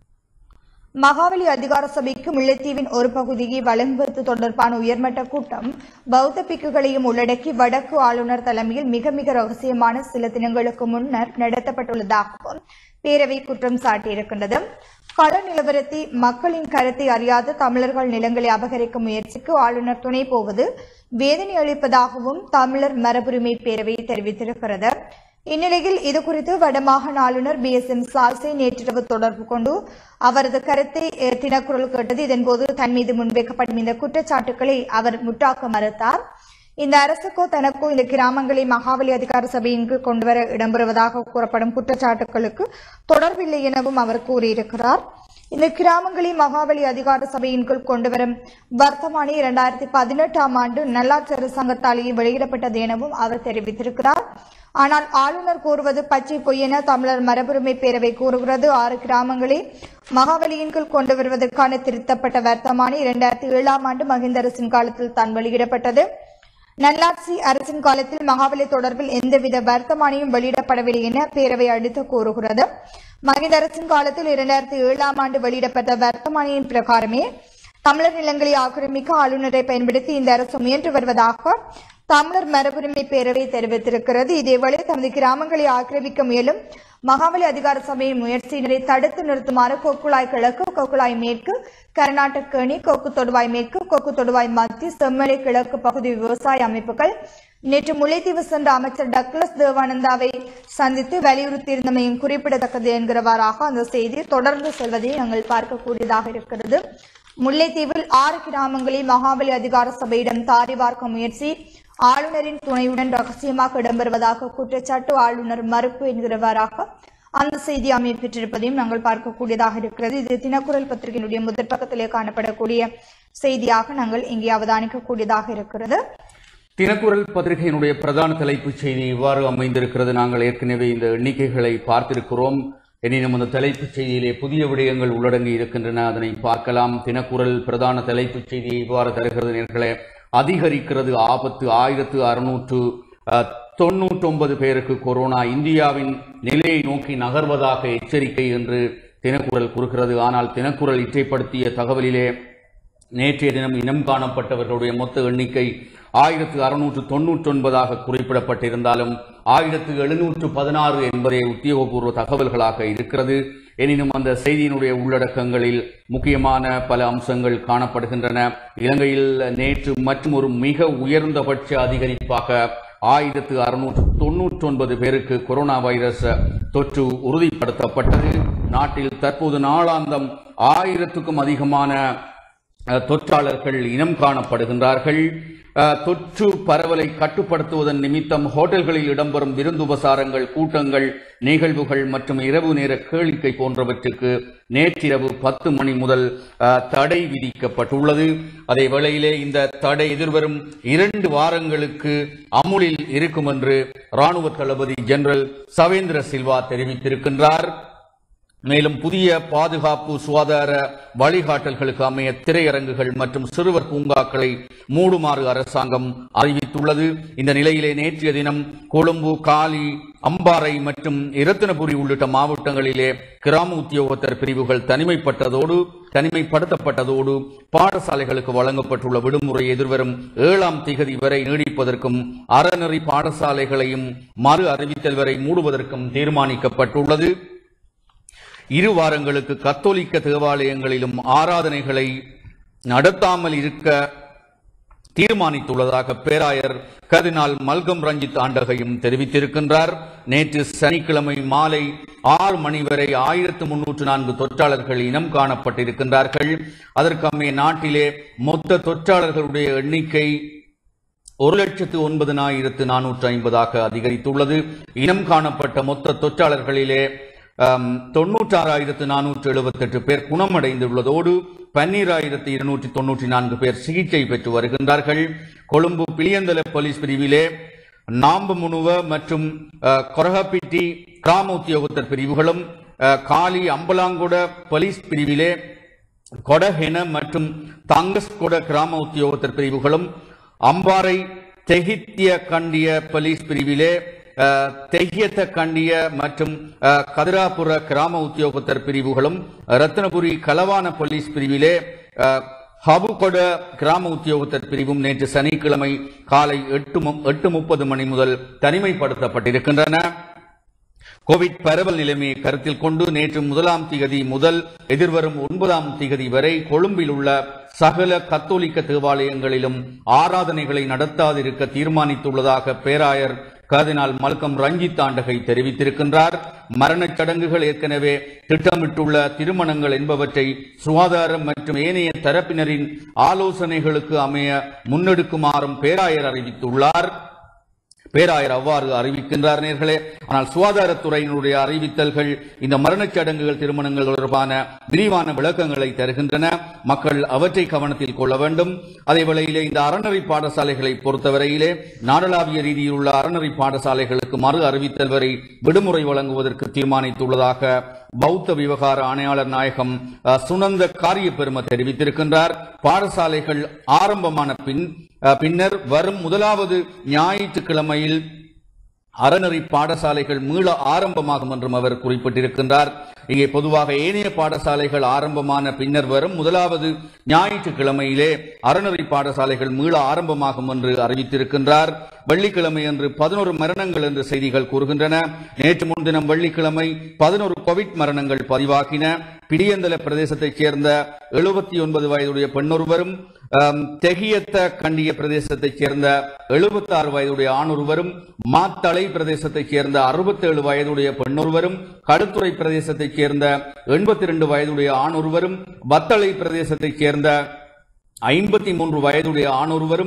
மகாவலி அதிகார சபைக்கு முல்லைத்தீவின் ஒரு பகுதியை வழங்குவது தொடர்பான உயர்மட்ட கூட்டம் பௌத்த பிக்குகளையும் உள்ளடக்கி வடக்கு ஆளுநர் தலைமையில் மிக மிக ரகசியமான சில தினங்களுக்கு முன்னர் நடத்தப்பட்டுள்ளதாகவும் பேரவை குற்றம் சாட்டியிருக்கின்றது கள நிலவரத்தை மக்களின் கருத்தை அறியாத தமிழர்கள் நிலங்களை அபகரிக்கும் முயற்சிக்கு ஆளுநர் துணை போவது வேதனை அளிப்பதாகவும் தமிழர் மரபுரிமை பேரவை தெரிவித்திருக்கிறது இந்நிலையில் இது குறித்து வடமாகாண ஆளுநர் பி எஸ் எம் சால்சை நேற்றிரவு தொடர்பு கொண்டு அவரது கருத்தை அஹ், தினக்குரல் கேட்டது இதன்போது தன் மீது முன்வைக்கப்படும் இந்த குற்றச்சாட்டுக்களை அவர் முற்றாக்க மறுத்தார் இந்த அரசுக்கோ தனக்கோ இந்த கிராமங்களை மகாபலி அதிகார சபையின் கீழ் கொண்டுவர இடம்பெறுவதாக கூறப்படும் குற்றச்சாட்டுகளுக்கு தொடர்பில்லை எனவும் அவர் கூறியிருக்கிறார் இந்த கிராமங்களை மகாபலி அதிகார சபையின் கீழ் கொண்டுவரும் வர்த்தமானி இரண்டாயிரத்தி பதினெட்டாம் ஆண்டு நல்லாட்சி அரசாங்கத்தாலேயே வெளியிடப்பட்டது எனவும் அவர் தெரிவித்திருக்கிறார் ஆனால் ஆளுநர் கூறுவது பச்சை பொய் என தமிழர் மரபுரிமை பேரவை கூறுகிறது ஆறு கிராமங்களை மகாபலியின் கீழ் கொண்டு வருவதற்கான திருத்தப்பட்ட வர்த்தமானி இரண்டாயிரத்தி ஏழாம் ஆண்டு மஹிந்த அரசின் காலத்தில் தான் வெளியிடப்பட்டது நல்லாட்சி அரசின் காலத்தில் மகாபலி தொடர்பில் எந்தவித வர்த்தமானியும் வெளியிடப்படவில்லை என பேரவை அடுத்து கூறுகிறது மகிந்த அரசின் காலத்தில் இரண்டாயிரத்தி ஏழாம் ஆண்டு வெளியிடப்பட்ட வர்த்தமானியின் பிரகாரமே தமிழர் நிலங்களை ஆக்கிரமிக்க ஆளுநரை பயன்படுத்தி இந்த அரசு முயன்று வருவதாக தமிழர் மரபுரிமை பேரவை தெரிவித்திருக்கிறது இதேவேளை தமது கிராமங்களை ஆக்கிரமிக்க முயலும் மகாபலி அதிகார சபையின் முயற்சியினரை தடுத்து நிறுத்துமாறு கொக்குளாய் கிழக்கு கொக்குளாய் மேற்கு கர்நாடக அணி கொக்கு தொடுவாய் மேற்கு கொக்கு தொடுவாய் மத்திய செம்மலை கிழக்கு பகுதி விவசாய அமைப்புகள் நேற்று முல்லைத்தீவு சென்ற அமைச்சர் டக்ளஸ் தேவானந்தாவை சந்தித்து வலியுறுத்தியிருந்தமையும் குறிப்பிடத்தக்கது என்கிறவாறாக அந்த செய்தி தொடர்ந்து செல்வதை நாங்கள் பார்க்கக்கூடியதாக இருக்கிறது முல்லைத்தீவில் ஆறு கிராமங்களில் மகாபலி அதிகார சபையிடம் தாரி பார்க்க முயற்சி ஆளுநரின் துணையுடன் ரகசியமாக இடம்பெறுவதாக குற்றச்சாட்டு ஆளுநர் மறுப்பு என்கிறவாறாக அந்த செய்தி அமைப்பெற்றிருப்பதையும் நாங்கள் பார்க்கக்கூடியதாக இருக்கிறது இது தினக்குரல் பத்திரிகையினுடைய முதற் பக்கத்திலே காணப்படக்கூடிய செய்தியாக நாங்கள் இங்கே அவதானிக்கக்கூடியதாக இருக்கிறது தினக்குரல் பத்திரிகையினுடைய பிரதான தலைப்புச் செய்தி இவ்வாறு அமைந்திருக்கிறது நாங்கள் ஏற்கனவே இந்த எண்ணிக்கைகளை பார்த்திருக்கிறோம் எனினும் அந்த தலைப்புச் செய்தியிலே புதிய விடயங்கள் உள்ளடங்கி இருக்கின்றன அதனை பார்க்கலாம் தினக்குரல் பிரதான தலைப்புச் செய்தியை இவ்வாறு தருகிறது நேர்களே அதிகரிக்கிறது ஆபத்து ஆயிரத்து அறுநூற்று தொன்னூற்றொன்பது பேருக்கு கொரோனா இந்தியாவின் நிலையை நோக்கி நகர்வதாக எச்சரிக்கை என்று தினக்குரல் கூறுகிறது ஆனால் தினக்குரல் இற்றைப்படுத்திய தகவலிலே நேற்றைய தினம் இனம் காணப்பட்டவர்களுடைய மொத்த எண்ணிக்கை ஆயிரத்து அறுநூற்று தொன்னூற்றொன்பதாக குறிப்பிடப்பட்டிருந்தாலும் ஆயிரத்து எழுநூற்று பதினாறு என்பதே உத்தியோகபூர்வ தகவல்களாக இருக்கிறது எனினும் அந்த செய்தியினுடைய உள்ளடக்கங்களில் முக்கியமான பல அம்சங்கள் காணப்படுகின்றன இலங்கையில் நேற்று மற்றும் ஒரு மிக உயர்ந்தபட்ச அதிகரிப்பாக ஆயிரத்து அறுநூற்று தொன்னூற்றொன்பது பேருக்கு கொரோனா வைரஸ் தொற்று உறுதிப்படுத்தப்பட்டது நாட்டில் தற்போது நாளாந்தம் ஆயிரத்துக்கும் அதிகமான அஹ், தொற்றாளர்கள் இனம் காணப்படுகின்றார்கள் அஹ், தொற்று பரவலை கட்டுப்படுத்துவதன் நிமித்தம் ஹோட்டல்களில் இடம்பெறும் விருந்துபசாரங்கள் கூட்டங்கள் நிகழ்வுகள் மற்றும் இரவு நேர கேளிக்கை போன்றவற்றுக்கு நேற்றிரவு பத்து மணி முதல் அஹ், தடை விதிக்கப்பட்டுள்ளது அதே வேளையிலே இந்த தடை எதிர்வரும் இரண்டு வாரங்களுக்கு அமுலில் இருக்கும் என்று ராணுவ தளபதி ஜெனரல் சவேந்திர சில்வா தெரிவித்திருக்கின்றார் மேலும் புதிய பாதுகாப்பு சுகாதார வழிகாட்டல்களுக்கு அமைய திரையரங்குகள் மற்றும் சிறுவர் பூங்காக்களை மூடுமாறு அரசாங்கம் அறிவித்துள்ளது இந்த நிலையிலே நேற்றைய தினம் கொழும்பு காலி அம்பாறை மற்றும் இரத்தினபுரி உள்ளிட்ட மாவட்டங்களிலே கிராம உத்தியோகத்தர் பிரிவுகள் தனிமைப்பட்டதோடு தனிமைப்படுத்தப்பட்டதோடு பாடசாலைகளுக்கு வழங்கப்பட்டுள்ள விடுமுறை எதிர்வரும் ஏழாம் திகதி வரை நீடிப்பதற்கும் அறநெறி பாடசாலைகளையும் மறு அறிவித்தல் வரை மூடுவதற்கும் தீர்மானிக்கப்பட்டுள்ளது இரு வாரங்களுக்கு கத்தோலிக்க தேவாலயங்களிலும் ஆராதனைகளை நடத்தாமல் இருக்க தீர்மானித்துள்ளதாக பேராயர் கர்தினால் மல்கம் ரஞ்சித் ஆண்டகையும் தெரிவித்திருக்கின்றார் நேற்று சனிக்கிழமை மாலை ஆறு மணி வரை ஆயிரத்து முன்னூற்று நான்கு தொற்றாளர்கள் இனம் காணப்பட்டிருக்கின்றார்கள் அதற்கமைய நாட்டிலே மொத்த தொற்றாளர்களுடைய எண்ணிக்கை ஒரு லட்சத்து ஒன்பதனாயிரத்து நானூற்று ஐம்பதாக அதிகரித்துள்ளது இனம் காணப்பட்ட மொத்த தொற்றாளர்களிலே ஆம், தொண்ணூற்றாறாயிரத்து நானூற்று எழுபத்தெட்டு பேர் குணமடைந்துள்ளதோடு பன்னீராயிரத்து இருநூற்றி தொன்னூற்றி நான்கு பேர் சிகிச்சை பெற்று வருகின்றார்கள் கொழும்பு பிளியந்தல போலீஸ் பிரிவிலே நாம்பமுனுவ மற்றும் அஹ், கொரகப்பிட்டி கிராம உத்தியோகத்தர் பிரிவுகளும் அஹ், காலி அம்பலாங்குட போலீஸ் பிரிவிலே கொடஹென மற்றும் தங்கஸ்கொட கிராம உத்தியோகத்தர் பிரிவுகளும் அம்பாறை தெஹித்திய கண்டிய போலீஸ் பிரிவிலே அஹ், தெஹியத்த கண்டிய மற்றும் அஹ், கதிராபுர கிராம உத்தியோகத்தர் பிரிவுகளும் ரத்னபுரி கலவான போலீஸ் பிரிவிலே அஹ், ஹபுகொட கிராம உத்தியோகத்தர் பிரிவும் நேற்று சனிக்கிழமை காலை எட்டு மு- எட்டு முப்பது மணி முதல் தனிமைப்படுத்தப்பட்டிருக்கின்றன கோவிட் பரவல் நிலைமையை கருத்தில் கொண்டு நேற்று முதலாம் திகதி முதல் எதிர்வரும் ஒன்பதாம் திகதி வரை கொழும்பில் உள்ள சகல கத்தோலிக்க தேவாலயங்களிலும் ஆராதனைகளை நடத்தாதிருக்க தீர்மானித்துள்ளதாக பேராயர் கர்தினால் மல்கம் ரஞ்சித் ஆண்டகை தெரிவித்திருக்கின்றார் மரணச் சடங்குகள் ஏற்கனவே திட்டமிட்டுள்ள திருமணங்கள் என்பவற்றை சுகாதாரம் மற்றும் ஏனைய தரப்பினரின் ஆலோசனைகளுக்கு அமைய முன்னெடுக்குமாறும் பேராயர் அறிவித்துள்ளார் பேராயர் அவ்வாறு அறிவிக்கின்றார் நேர்களே ஆனால் சுகாதாரத்துறையினுடைய அறிவித்தல்கள் இந்த மரணச் சடங்குகள் திருமணங்கள் தொடர்பான விரிவான விளக்கங்களை தருகின்றன மக்கள் அவற்றை கவனத்தில் கொள்ள வேண்டும் அதே வேளையிலே இந்த அறநெறி பாடசாலைகளை பொறுத்தவரையிலே நாடளாவிய ரீதியில் உள்ள அறநெறி பாடசாலைகளுக்கு மறு அறிவித்தல் வரை விடுமுறை வழங்குவதற்கு தீர்மானித்துள்ளதாக பௌத்த விவகார ஆணையாளர் நாயகம் அஹ், சுனந்த காரிய பெரும தெரிவித்திருக்கின்றார் பாடசாலைகள் ஆரம்பமான பின் அஹ், பின்னர் வரும் முதலாவது ஞாயிற்றுக்கிழமையில் அறநெறி பாடசாலைகள் மீள ஆரம்பமாகும் என்றும் அவர் குறிப்பிட்டிருக்கின்றார் இங்கே பொதுவாக ஏனைய பாடசாலைகள் ஆரம்பமான பின்னர் வரும் முதலாவது ஞாயிற்றுக்கிழமையிலே அறநெறி பாடசாலைகள் மீள ஆரம்பமாகும் என்று அறிவித்திருக்கின்றார் வெள்ளிக்கிழமை அன்று பதினோரு மரணங்கள் என்று செய்திகள் கூறுகின்றன நேற்று முன்தினம் வெள்ளிக்கிழமை பதினோரு கோவிட் மரணங்கள் பதிவாகின பிடியந்தல பிரதேசத்தைச் சேர்ந்த எழுபத்தி ஒன்பது வயதுடைய பெண்ணொருவரும் ஆம், தெகியத்த கண்டிய பிரதேசத்தைச் சேர்ந்த 76 ஆறு வயதுடைய ஆணொருவரும் மாத்தளை பிரதேசத்தைச் சேர்ந்த 67 வயதுடைய பெண்ணொருவரும் கடுத்துறை பிரதேசத்தைச் சேர்ந்த 82 ரெண்டு வயதுடைய ஆணொருவரும் வத்தளை பிரதேசத்தைச் சேர்ந்த ஐம்பத்தி மூன்று வயதுடைய ஆணொருவரும்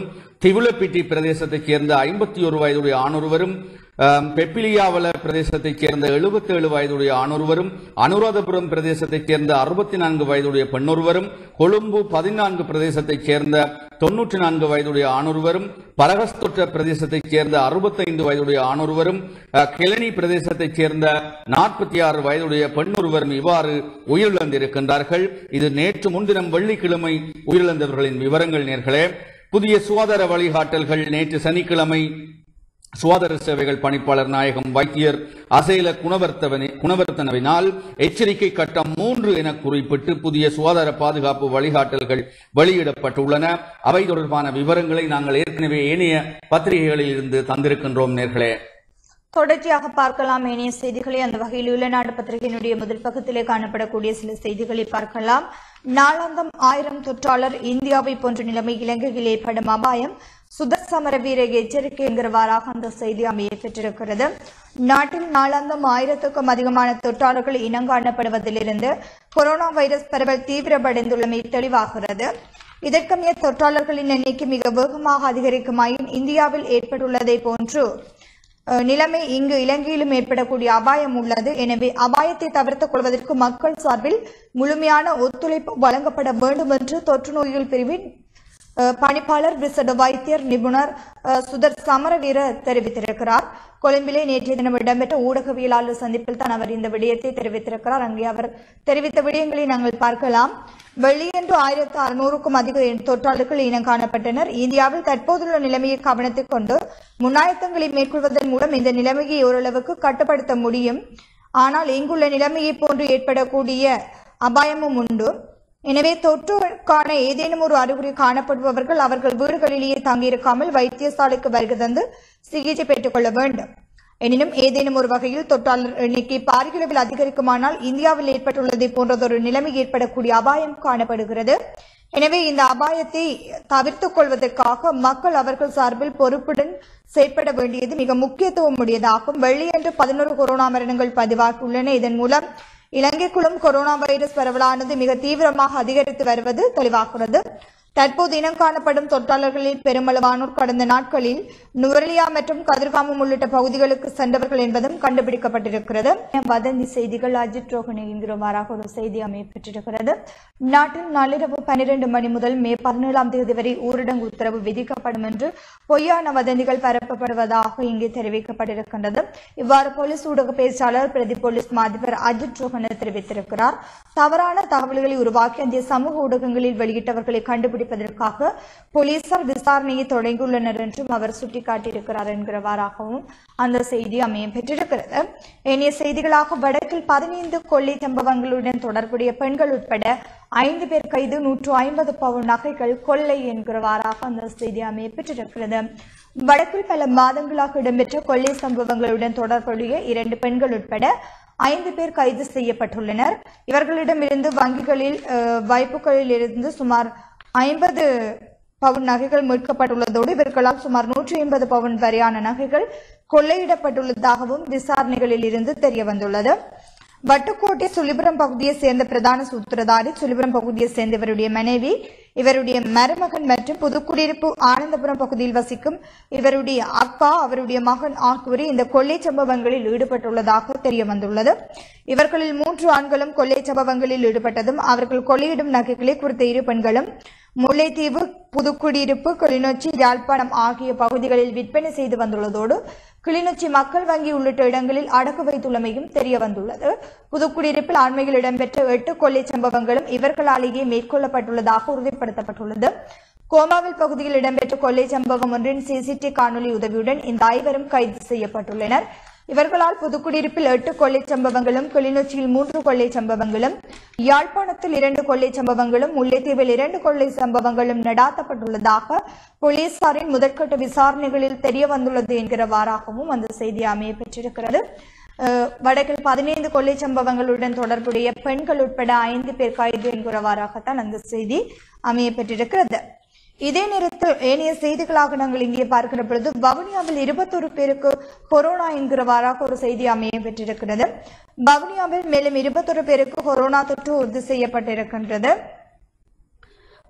திவுலப்பிட்டி பிரதேசத்தைச் சேர்ந்த ஐம்பத்தி ஒரு வயதுடைய ஆணொருவரும் ஆம், பெப்பிலியாவல பிரதேசத்தைச் சேர்ந்த 77 வயதுடைய ஆணொருவரும் அனுராதபுரம் பிரதேசத்தைச் சேர்ந்த அறுபத்தி நான்கு வயதுடைய பெண்ணொருவரும் கொழும்பு பதினான்கு பிரதேசத்தைச் சேர்ந்த தொன்னூற்றி நான்கு வயதுடைய ஆணொருவரும் பரகஸ்தொற்ற பிரதேசத்தைச் சேர்ந்த அறுபத்தைந்து வயதுடைய ஆணொருவரும் அஹ், கிளனி பிரதேசத்தைச் சேர்ந்த நாற்பத்தி ஆறு வயதுடைய பெண்ணொருவரும் இவ்வாறு உயிரிழந்திருக்கின்றார்கள் இது நேற்று முன்தினம் வெள்ளிக்கிழமை உயிரிழந்தவர்களின் விவரங்கள் நேர்களே புதிய சுகாதார வழிகாட்டல்கள் நேற்று சனிக்கிழமை சுகாதார சேவைகள் பணிப்பாளர் நாயகம் வைத்தியர் அசேல குணவர்த்தவனி குணவர்த்தனவினால் எச்சரிக்கை கட்டம் மூன்று என குறிப்பிட்டு புதிய சுகாதார பாதுகாப்பு வழிகாட்டல்கள் வெளியிடப்பட்டுள்ளன அவை தொடர்பான விவரங்களை நாங்கள் ஏற்கனவே ஏனைய பத்திரிகைகளில் இருந்து தந்திருக்கின்றோம் நேர்களே தொடர்ச்சியாக பார்க்கலாம் ஏனைய செய்திகளை அந்த வகையில் உள்நாடு பத்திரிகையினுடைய முதல் பக்கத்திலே காணப்படக்கூடிய சில செய்திகளை பார்க்கலாம் நாளாந்தம் ஆயிரம் தொற்றாளர் இந்தியாவை போன்ற நிலைமை இலங்கையில் ஏற்படும் அபாயம் சுதர் சமர வீர எச்சரிக்கை என்கிறவாறாக அந்த செய்தி அமைய பெற்றிருக்கிறது நாட்டில் நாளாந்தம் ஆயிரத்துக்கும் அதிகமான தொற்றாளர்கள் இனங்காணப்படுவதிலிருந்து கொரோனா வைரஸ் பரவல் தீவிரமடைந்துள்ளமை தெளிவாகிறது இதற்கமைய தொற்றாளர்களின் எண்ணிக்கை மிக வேகமாக அதிகரிக்குமாயின் இந்தியாவில் ஏற்பட்டுள்ளதை போன்று அஹ், நிலைமை இங்கு இலங்கையிலும் ஏற்படக்கூடிய அபாயம் உள்ளது எனவே அபாயத்தை தவிர்த்துக் கொள்வதற்கு மக்கள் சார்பில் முழுமையான ஒத்துழைப்பு வழங்கப்பட வேண்டும் என்று தொற்று நோயியல் பிரிவின் அஹ், பணிப்பாளர் விசட வைத்தியர் நிபுணர் அஹ், சுதர் சமரவீர தெரிவித்திருக்கிறார் கொழும்பிலே நேற்றைய தினம் இடம்பெற்ற ஊடகவியலாளர் சந்திப்பில் தான் அவர் இந்த விடயத்தை தெரிவித்திருக்கிறார் அங்கே அவர் தெரிவித்த விடயங்களை நாங்கள் பார்க்கலாம் வெள்ளியன்று ஆயிரத்து அறுநூறுக்கும் அதிக தொற்றாளர்கள் இனம் காணப்பட்டனர் இந்தியாவில் தற்போதுள்ள நிலைமையை கவனத்தில் கொண்டு முன்னாயத்தங்களை மேற்கொள்வதன் மூலம் இந்த நிலைமையை ஓரளவுக்கு கட்டுப்படுத்த முடியும் ஆனால் இங்குள்ள நிலைமையை போன்று ஏற்படக்கூடிய அபாயமும் உண்டு எனவே தொற்றுக்கான ஏதேனும் ஒரு அறிகுறி காணப்படுபவர்கள் அவர்கள் வீடுகளிலேயே தங்கியிருக்காமல் வைத்தியசாலைக்கு வருகை தந்து சிகிச்சை பெற்றுக் கொள்ள வேண்டும் எனினும் ஏதேனும் ஒரு வகையில் தொற்றாளர் எண்ணிக்கை பாரியளவில் அதிகரிக்குமானால் இந்தியாவில் ஏற்பட்டுள்ளதை போன்றதொரு நிலைமை ஏற்படக்கூடிய அபாயம் காணப்படுகிறது எனவே இந்த அபாயத்தை தவிர்த்துக் கொள்வதற்காக மக்கள் அவர்கள் சார்பில் பொறுப்புடன் செயற்பட வேண்டியது மிக முக்கியத்துவம் உடையதாகும் வெள்ளியன்று பதினோரு கொரோனா மரணங்கள் பதிவாகியுள்ளன இதன் மூலம் இலங்கைக்குள்ளும் கொரோனா வைரஸ் பரவலானது மிக தீவிரமாக அதிகரித்து வருவது தெளிவாகிறது தற்போது இனம் காணப்படும் தொற்றாளர்களில் பெருமளவானோர் கடந்த நாட்களில் நுவரெலியா மற்றும் கதிர்காமம் உள்ளிட்ட பகுதிகளுக்கு சென்றவர்கள் என்பதும் கண்டுபிடிக்கப்பட்டிருக்கிறது வதந்தி செய்திகள் அஜித் ரோஹனி என்கிறவாறாக ஒரு செய்தி அமைப்பெற்றிருக்கிறது நாட்டில் நள்ளிரவு பன்னிரண்டு மணி முதல் மே பதினேழாம் தேதி வரை ஊரடங்கு உத்தரவு விதிக்கப்படும் என்று பொய்யான வதந்திகள் பரப்பப்படுவதாக இங்கே தெரிவிக்கப்பட்டிருக்கின்றது இவ்வாறு போலீஸ் ஊடக பேச்சாளர் பிரதி போலீஸ் மாதிபர் அஜித் ரோஹன தெரிவித்திருக்கிறார் தவறான தகவல்களை உருவாக்கி அந்த சமூக ஊடகங்களில் வெளியிட்டவர்களை கண்டுபிடிப்பதற்காக போலீசார் விசாரணையை தொடங்கியுள்ளனர் என்றும் அவர் சுட்டிக்காட்டியிருக்கிறார் என்கிறவாறாகவும் அந்த செய்தி அமைய பெற்றிருக்கிறது ஏனைய செய்திகளாக வடக்கில் பதினைந்து கொள்ளை சம்பவங்களுடன் தொடர்புடைய பெண்கள் உட்பட ஐந்து பேர் கைது நூற்று ஐம்பது பவுன் நகைகள் கொள்ளை என்கிறவாறாக அந்த செய்தி அமைய பெற்றிருக்கிறது வடக்கில் பல மாதங்களாக இடம்பெற்ற கொள்ளை சம்பவங்களுடன் தொடர்புடைய இரண்டு பெண்கள் உட்பட ஐந்து பேர் கைது செய்யப்பட்டுள்ளனர் இவர்களிடமிருந்து வங்கிகளில் அஹ், வைப்புகளில் இருந்து சுமார் ஐம்பது பவுன் நகைகள் மீட்கப்பட்டுள்ளதோடு இவர்களால் சுமார் நூற்றி ஐம்பது பவுன் வரையான நகைகள் கொள்ளையிடப்பட்டுள்ளதாகவும் விசாரணைகளில் இருந்து தெரிய வந்துள்ளது வட்டுக்கோட்டை சுழிபுரம் பகுதியை சேர்ந்த பிரதான சூத்திரதாரி சுழிபுரம் பகுதியை சேர்ந்த இவருடைய மனைவி இவருடைய மருமகன் மற்றும் புதுக்குடியிருப்பு ஆனந்தபுரம் பகுதியில் வசிக்கும் இவருடைய அக்கா அவருடைய மகன் ஆகியோரே இந்த கொள்ளை சம்பவங்களில் ஈடுபட்டுள்ளதாக தெரிய வந்துள்ளது இவர்களில் மூன்று ஆண்களும் கொள்ளை சம்பவங்களில் ஈடுபட்டதும் அவர்கள் கொள்ளையிடும் நகைகளை குறித்த இரு பெண்களும் முல்லைத்தீவு புதுக்குடியிருப்பு கிளிநொச்சி யாழ்ப்பாணம் ஆகிய பகுதிகளில் விற்பனை செய்து வந்துள்ளதோடு கிளிநொச்சி மக்கள் வங்கி உள்ளிட்ட இடங்களில் அடகு வைத்துள்ளமையும் தெரிய வந்துள்ளது புதுக்குடியிருப்பில் அண்மையில் இடம்பெற்ற எட்டு கொள்ளை சம்பவங்களும் இவர்களாலேயே மேற்கொள்ளப்பட்டுள்ளதாக உறுதிப்படுத்தப்பட்டுள்ளது கோமாவில் பகுதியில் இடம்பெற்ற கொள்ளை சம்பவம் ஒன்றின் சிசிடி காணொலி உதவியுடன் இந்த ஐவரும் கைது செய்யப்பட்டுள்ளனர் இவர்களால் புதுக்குடியிருப்பில் எட்டு கொள்ளை சம்பவங்களும் கிளிநொச்சியில் மூன்று கொள்ளை சம்பவங்களும் யாழ்ப்பாணத்தில் இரண்டு கொள்ளை சம்பவங்களும் முல்லைத்தீவில் இரண்டு கொள்ளை சம்பவங்களும் நடாத்தப்பட்டுள்ளதாக போலீசாரின் முதற்கட்ட விசாரணைகளில் தெரிய வந்துள்ளது என்கிறவாறாகவும் அந்த செய்தி அமைய பெற்றிருக்கிறது அஹ், வடக்கில் பதினைந்து கொள்ளை சம்பவங்களுடன் தொடர்புடைய பெண்கள் உட்பட ஐந்து பேர் கைது என்கிறவாறாகத்தான் அந்த செய்தி அமைய பெற்றிருக்கிறது இதே நேரத்தில் ஏனைய செய்திகளாக நாங்கள் இங்கே பார்க்கிற பொழுது வவுனியாவில் இருபத்தொரு பேருக்கு கொரோனா என்கிறவாறாக ஒரு செய்தி அமைய பெற்றிருக்கிறது வவுனியாவில் மேலும் இருபத்தொரு பேருக்கு கொரோனா தொற்று உறுதி செய்யப்பட்டிருக்கின்றது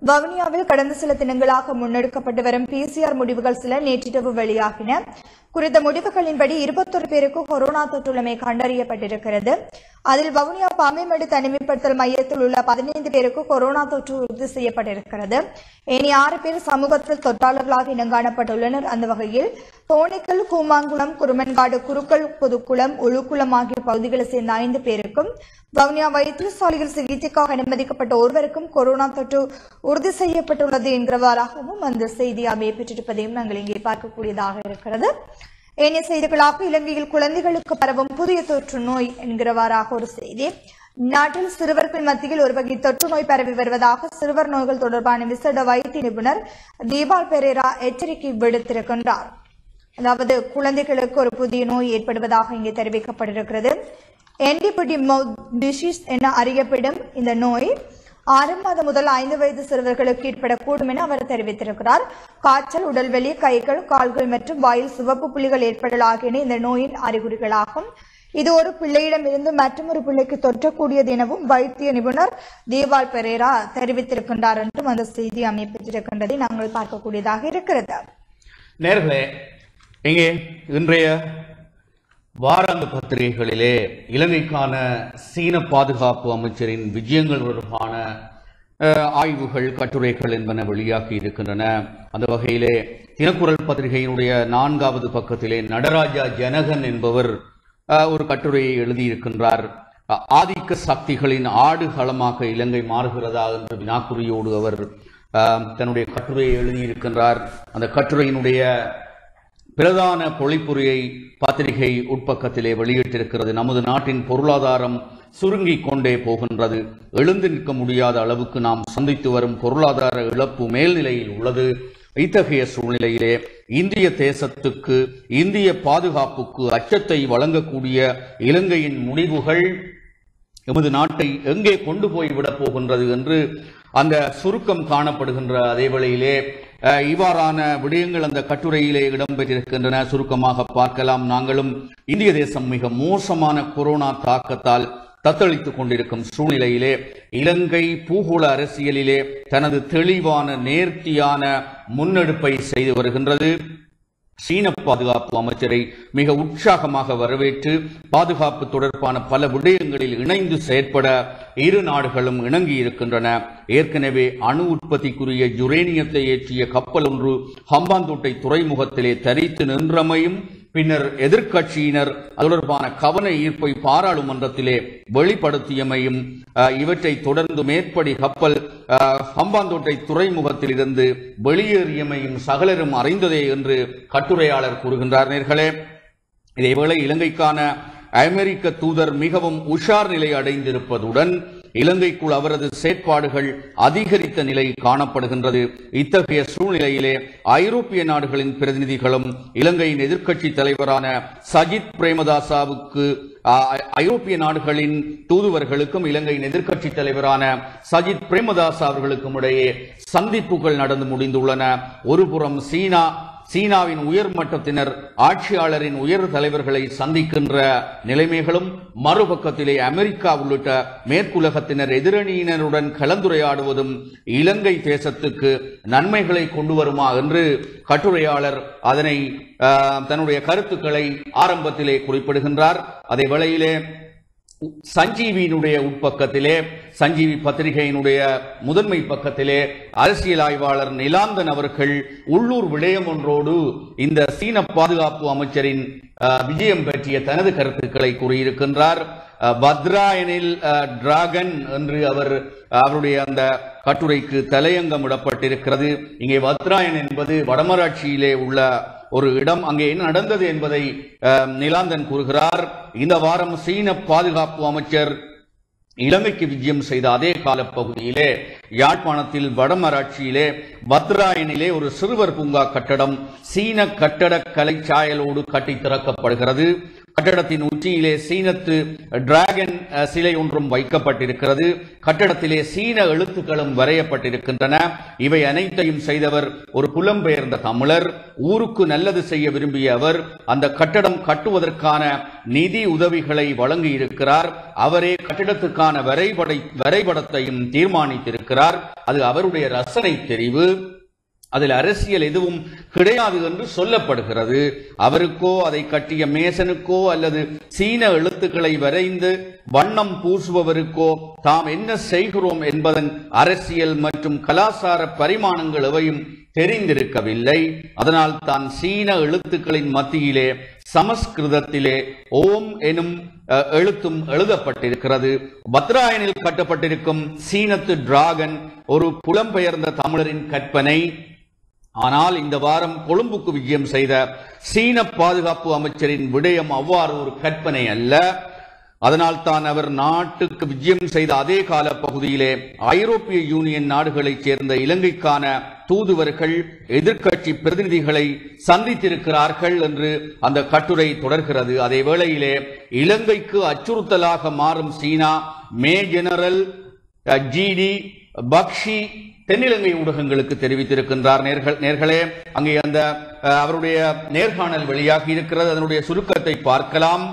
வவுனியாவில் கடந்த சில தினங்களாக முன்னெடுக்கப்பட்டு வரும் பிசிஆர் முடிவுகள் சில நேற்றிரவு வெளியாகின குறித்த முடிவுகளின்படி இருபத்தொரு பேருக்கு கொரோனா தொற்றுள்ளமை கண்டறியப்பட்டிருக்கிறது அதில் வவுனியா பாம்பேமேடு தனிமைப்படுத்தல் மையத்தில் உள்ள பதினைந்து பேருக்கு கொரோனா தொற்று உறுதி செய்யப்பட்டிருக்கிறது இனி ஆறு பேர் சமூகத்தில் தொற்றாளர்களாக இனங்காணப்பட்டுள்ளனர் அந்த வகையில் தோணிக்கல் கூமாங்குளம் குருமன்காடு குருக்கள் புதுக்குளம் உளுக்குளம் ஆகிய பகுதிகளை சேர்ந்த ஐந்து பேருக்கும் வவுனியா வைத்தியசாலையில் சிகிச்சைக்காக அனுமதிக்கப்பட்ட ஒருவருக்கும் கொரோனா தொற்று உறுதி செய்யப்பட்டுள்ளது என்கிறவாறாகவும் அந்த செய்தி அமையப்பெற்றிருப்பதையும் நாங்கள் இங்கே பார்க்கக்கூடியதாக இருக்கிறது ஏனைய செய்திகளாக இலங்கையில் குழந்தைகளுக்கு பரவும் புதிய தொற்று நோய் என்கிறவாறாக ஒரு செய்தி நாட்டில் சிறுவர்கள் மத்தியில் ஒரு வகை தொற்று நோய் பரவி வருவதாக சிறுவர் நோய்கள் தொடர்பான விசேட வைத்திய நிபுணர் தீபால் பெரேரா எச்சரிக்கை விடுத்திருக்கின்றார் அதாவது குழந்தைகளுக்கு ஒரு புதிய நோய் ஏற்படுவதாக இங்கே தெரிவிக்கப்பட்டிருக்கிறது என்டிபிடி மவுத் டிசீஸ் என அறியப்படும் இந்த நோய் ஆறு மாதம் முதல் ஐந்து வயது சிறுவர்களுக்கு ஏற்படக்கூடும் என அவர் தெரிவித்திருக்கிறார் காய்ச்சல் உடல்வலி கைகள் கால்கள் மற்றும் வாயில் சிவப்பு புள்ளிகள் ஏற்படல் ஆகியன இந்த நோயின் அறிகுறிகளாகும் இது ஒரு பிள்ளையிடமிருந்து மற்றொரு பிள்ளைக்கு தொற்றக்கூடியது எனவும் வைத்திய நிபுணர் தேவால் பெரேரா தெரிவித்திருக்கின்றார் என்றும் அந்த செய்தி அமைப்பிட்டிருக்கின்றதை நாங்கள் பார்க்கக்கூடியதாக இருக்கிறது நேர்களே இங்கே இன்றைய வாராந்த பத்திரிகைகளிலே இலங்கைக்கான சீன பாதுகாப்பு அமைச்சரின் விஜயங்கள் தொடர்பான அஹ், ஆய்வுகள் கட்டுரைகள் என்பன வெளியாகி இருக்கின்றன அந்த வகையிலே தினக்குரல் பத்திரிகையினுடைய நான்காவது பக்கத்திலே நடராஜா ஜனகன் என்பவர் அஹ், ஒரு கட்டுரையை எழுதியிருக்கின்றார் அஹ், ஆதிக்க சக்திகளின் ஆடுகளமாக இலங்கை மாறுகிறதா என்ற வினாக்குறியோடு அவர் அஹ், தன்னுடைய கட்டுரையை எழுதியிருக்கின்றார் அந்த கட்டுரையினுடைய பிரதான பொழிப்புரையை பத்திரிகை உட்பக்கத்திலே வெளியிட்டிருக்கிறது நமது நாட்டின் பொருளாதாரம் சுருங்கிக் கொண்டே போகின்றது எழுந்து நிற்க முடியாத அளவுக்கு நாம் சந்தித்து வரும் பொருளாதார இழப்பு மேல்நிலையில் உள்ளது இத்தகைய சூழ்நிலையிலே இந்திய தேசத்துக்கு இந்திய பாதுகாப்புக்கு அச்சத்தை வழங்கக்கூடிய இலங்கையின் முடிவுகள் எமது நாட்டை எங்கே கொண்டு போய் விடப் போகின்றது என்று அந்த சுருக்கம் காணப்படுகின்ற அதே வேளையிலே அஹ், இவ்வாறான விடயங்கள் அந்த கட்டுரையிலே இடம்பெற்றிருக்கின்றன சுருக்கமாக பார்க்கலாம் நாங்களும் இந்திய தேசம் மிக மோசமான கொரோனா தாக்கத்தால் தத்தளித்துக் கொண்டிருக்கும் சூழ்நிலையிலே இலங்கை பூகோள அரசியலிலே தனது தெளிவான நேர்த்தியான முன்னெடுப்பை செய்து வருகின்றது சீன பாதுகாப்பு அமைச்சரை மிக உற்சாகமாக வரவேற்று பாதுகாப்பு தொடர்பான பல விடயங்களில் இணைந்து செயற்பட இரு நாடுகளும் இணங்கி இருக்கின்றன ஏற்கனவே அணு உற்பத்திக்குரிய யுரேனியத்தை ஏற்றிய கப்பல் ஒன்று ஹம்பாந்தோட்டை துறைமுகத்திலே தரித்து நின்றமையும் பின்னர் எதிர்க்கட்சியினர் அது தொடர்பான கவன ஈர்ப்பை பாராளுமன்றத்திலே வெளிப்படுத்தியமையும் அஹ், இவற்றை தொடர்ந்து மேற்படி கப்பல் அஹ், ஹம்பாந்தோட்டை துறைமுகத்தில் இருந்து வெளியேறியமையும் சகலரும் அறிந்ததே என்று கட்டுரையாளர் கூறுகின்றார் நேர்களே இதேவேளை இலங்கைக்கான அமெரிக்க தூதர் மிகவும் உஷார் நிலை அடைந்திருப்பதுடன் இலங்கைக்குள் அவரது செயற்பாடுகள் அதிகரித்த நிலை காணப்படுகின்றது இத்தகைய சூழ்நிலையிலே ஐரோப்பிய நாடுகளின் பிரதிநிதிகளும் இலங்கையின் எதிர்க்கட்சி தலைவரான சஜித் பிரேமதாசாவுக்கு ஆ, ஐரோப்பிய நாடுகளின் தூதுவர்களுக்கும் இலங்கையின் எதிர்க்கட்சி தலைவரான சஜித் பிரேமதாசா அவர்களுக்கும் இடையே சந்திப்புகள் நடந்து முடிந்துள்ளன ஒருபுறம் சீனா சீனாவின் உயர்மட்டத்தினர் ஆட்சியாளரின் உயர் தலைவர்களை சந்திக்கின்ற நிலைமைகளும் மறுபக்கத்திலே அமெரிக்கா உள்ளிட்ட மேற்குலகத்தினர் எதிரணியினருடன் கலந்துரையாடுவதும் இலங்கை தேசத்துக்கு நன்மைகளை கொண்டு வருமா என்று கட்டுரையாளர் அதனை ஆஹ், தன்னுடைய கருத்துக்களை ஆரம்பத்திலே குறிப்பிடுகின்றார் அதே வேளையிலே சஞ்சீவியினுடைய உட்பக்கத்திலே சஞ்சீவி பத்திரிகையினுடைய முதன்மை பக்கத்திலே அரசியல் ஆய்வாளர் நிலாந்தன் அவர்கள் உள்ளூர் விடயம் ஒன்றோடு இந்த சீன பாதுகாப்பு அமைச்சரின் அஹ், விஜயம் பற்றிய தனது கருத்துக்களை கூறியிருக்கின்றார் அஹ், பத்ராயனில் அஹ், டிராகன் என்று அவர் அவருடைய அந்த கட்டுரைக்கு தலையங்கம் இடப்பட்டிருக்கிறது இங்கே பத்ராயன் என்பது வடமராட்சியிலே உள்ள ஒரு இடம் அங்கே என்ன நடந்தது என்பதை அஹ், நிலாந்தன் கூறுகிறார் இந்த வாரம் சீன பாதுகாப்பு அமைச்சர் இலங்கைக்கு விஜயம் செய்த அதே காலப்பகுதியிலே யாழ்ப்பாணத்தில் வடமராட்சியிலே பத்ராயனிலே ஒரு சிறுவர் பூங்கா கட்டடம் சீன கட்டட கலை சாயலோடு கட்டி திறக்கப்படுகிறது கட்டடத்தின் உச்சியிலே சீனத்து டிராகன் அஹ், சிலை ஒன்றும் வைக்கப்பட்டிருக்கிறது கட்டடத்திலே சீன எழுத்துக்களும் வரையப்பட்டிருக்கின்றன இவை அனைத்தையும் செய்தவர் ஒரு புலம்பெயர்ந்த தமிழர் ஊருக்கு நல்லது செய்ய விரும்பிய அவர் அந்த கட்டடம் கட்டுவதற்கான நிதி உதவிகளை வழங்கியிருக்கிறார் அவரே கட்டிடத்துக்கான வரைபடை வரைபடத்தையும் தீர்மானித்திருக்கிறார் அது அவருடைய ரசனை தெரிவு அதில் அரசியல் எதுவும் கிடையாது என்று சொல்லப்படுகிறது அவருக்கோ அதை கட்டிய மேசனுக்கோ அல்லது சீன எழுத்துக்களை வரைந்து வண்ணம் பூசுபவருக்கோ தாம் என்ன செய்கிறோம் என்பதன் அரசியல் மற்றும் கலாசார பரிமாணங்கள் எவையும் தெரிந்திருக்கவில்லை அதனால் தான் சீன எழுத்துக்களின் மத்தியிலே சமஸ்கிருதத்திலே ஓம் எனும் அஹ், எழுத்தும் எழுதப்பட்டிருக்கிறது பத்ராயனில் கட்டப்பட்டிருக்கும் சீனத்து டிராகன் ஒரு புலம்பெயர்ந்த தமிழரின் கற்பனை ஆனால் இந்த வாரம் கொழும்புக்கு விஜயம் செய்த சீன பாதுகாப்பு அமைச்சரின் விடயம் அவ்வாறு ஒரு கற்பனை அல்ல அதனால் தான் அவர் நாட்டுக்கு விஜயம் செய்த அதே கால பகுதியிலே ஐரோப்பிய யூனியன் நாடுகளைச் சேர்ந்த இலங்கைக்கான தூதுவர்கள் எதிர்க்கட்சி பிரதிநிதிகளை சந்தித்திருக்கிறார்கள் என்று அந்த கட்டுரை தொடர்கிறது அதே வேளையிலே இலங்கைக்கு அச்சுறுத்தலாக மாறும் சீனா மே ஜெனரல் ஜிடி பக்ஷி தென்னிலங்கை ஊடகங்களுக்கு தெரிவித்திருக்கின்றார் நேர்கள் நேர்களே அங்கே அந்த அஹ், அவருடைய நேர்காணல் வெளியாகி இருக்கிறது அதனுடைய சுருக்கத்தை பார்க்கலாம்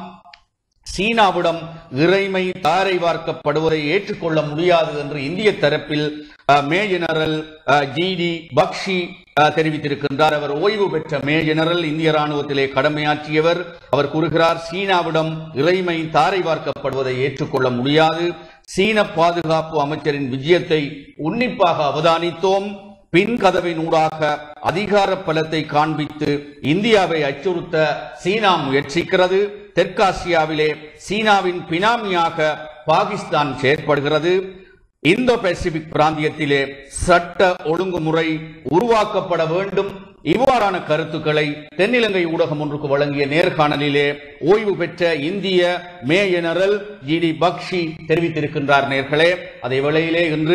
சீனாவிடம் இறைமை தாரை வார்க்கப்படுவதை ஏற்றுக்கொள்ள முடியாது என்று இந்திய தரப்பில் அஹ், மே ஜெனரல் ஜிடி பக்ஷி அஹ், தெரிவித்திருக்கின்றார் அவர் ஓய்வு பெற்ற மே ஜெனரல் இந்திய ராணுவத்திலே கடமையாற்றியவர் அவர் கூறுகிறார் சீனாவிடம் இறைமை தாரை வார்க்கப்படுவதை ஏற்றுக்கொள்ள முடியாது சீன பாதுகாப்பு அமைச்சரின் விஜயத்தை உன்னிப்பாக அவதானித்தோம் பின் கதவினூடாக அதிகார பலத்தை காண்பித்து இந்தியாவை அச்சுறுத்த சீனா முயற்சிக்கிறது தெற்காசியாவிலே சீனாவின் பினாமியாக பாகிஸ்தான் செயற்படுகிறது இந்தோ பசிபிக் பிராந்தியத்திலே சட்ட ஒழுங்குமுறை உருவாக்கப்பட வேண்டும் இவ்வாறான கருத்துக்களை தென்னிலங்கை ஊடகம் ஒன்றுக்கு வழங்கிய நேர்காணலிலே ஓய்வு பெற்ற இந்திய மே ஜெனரல் ஜிடி பக்ஷி தெரிவித்திருக்கின்றார் நேர்களே அதே வேளையிலே இன்று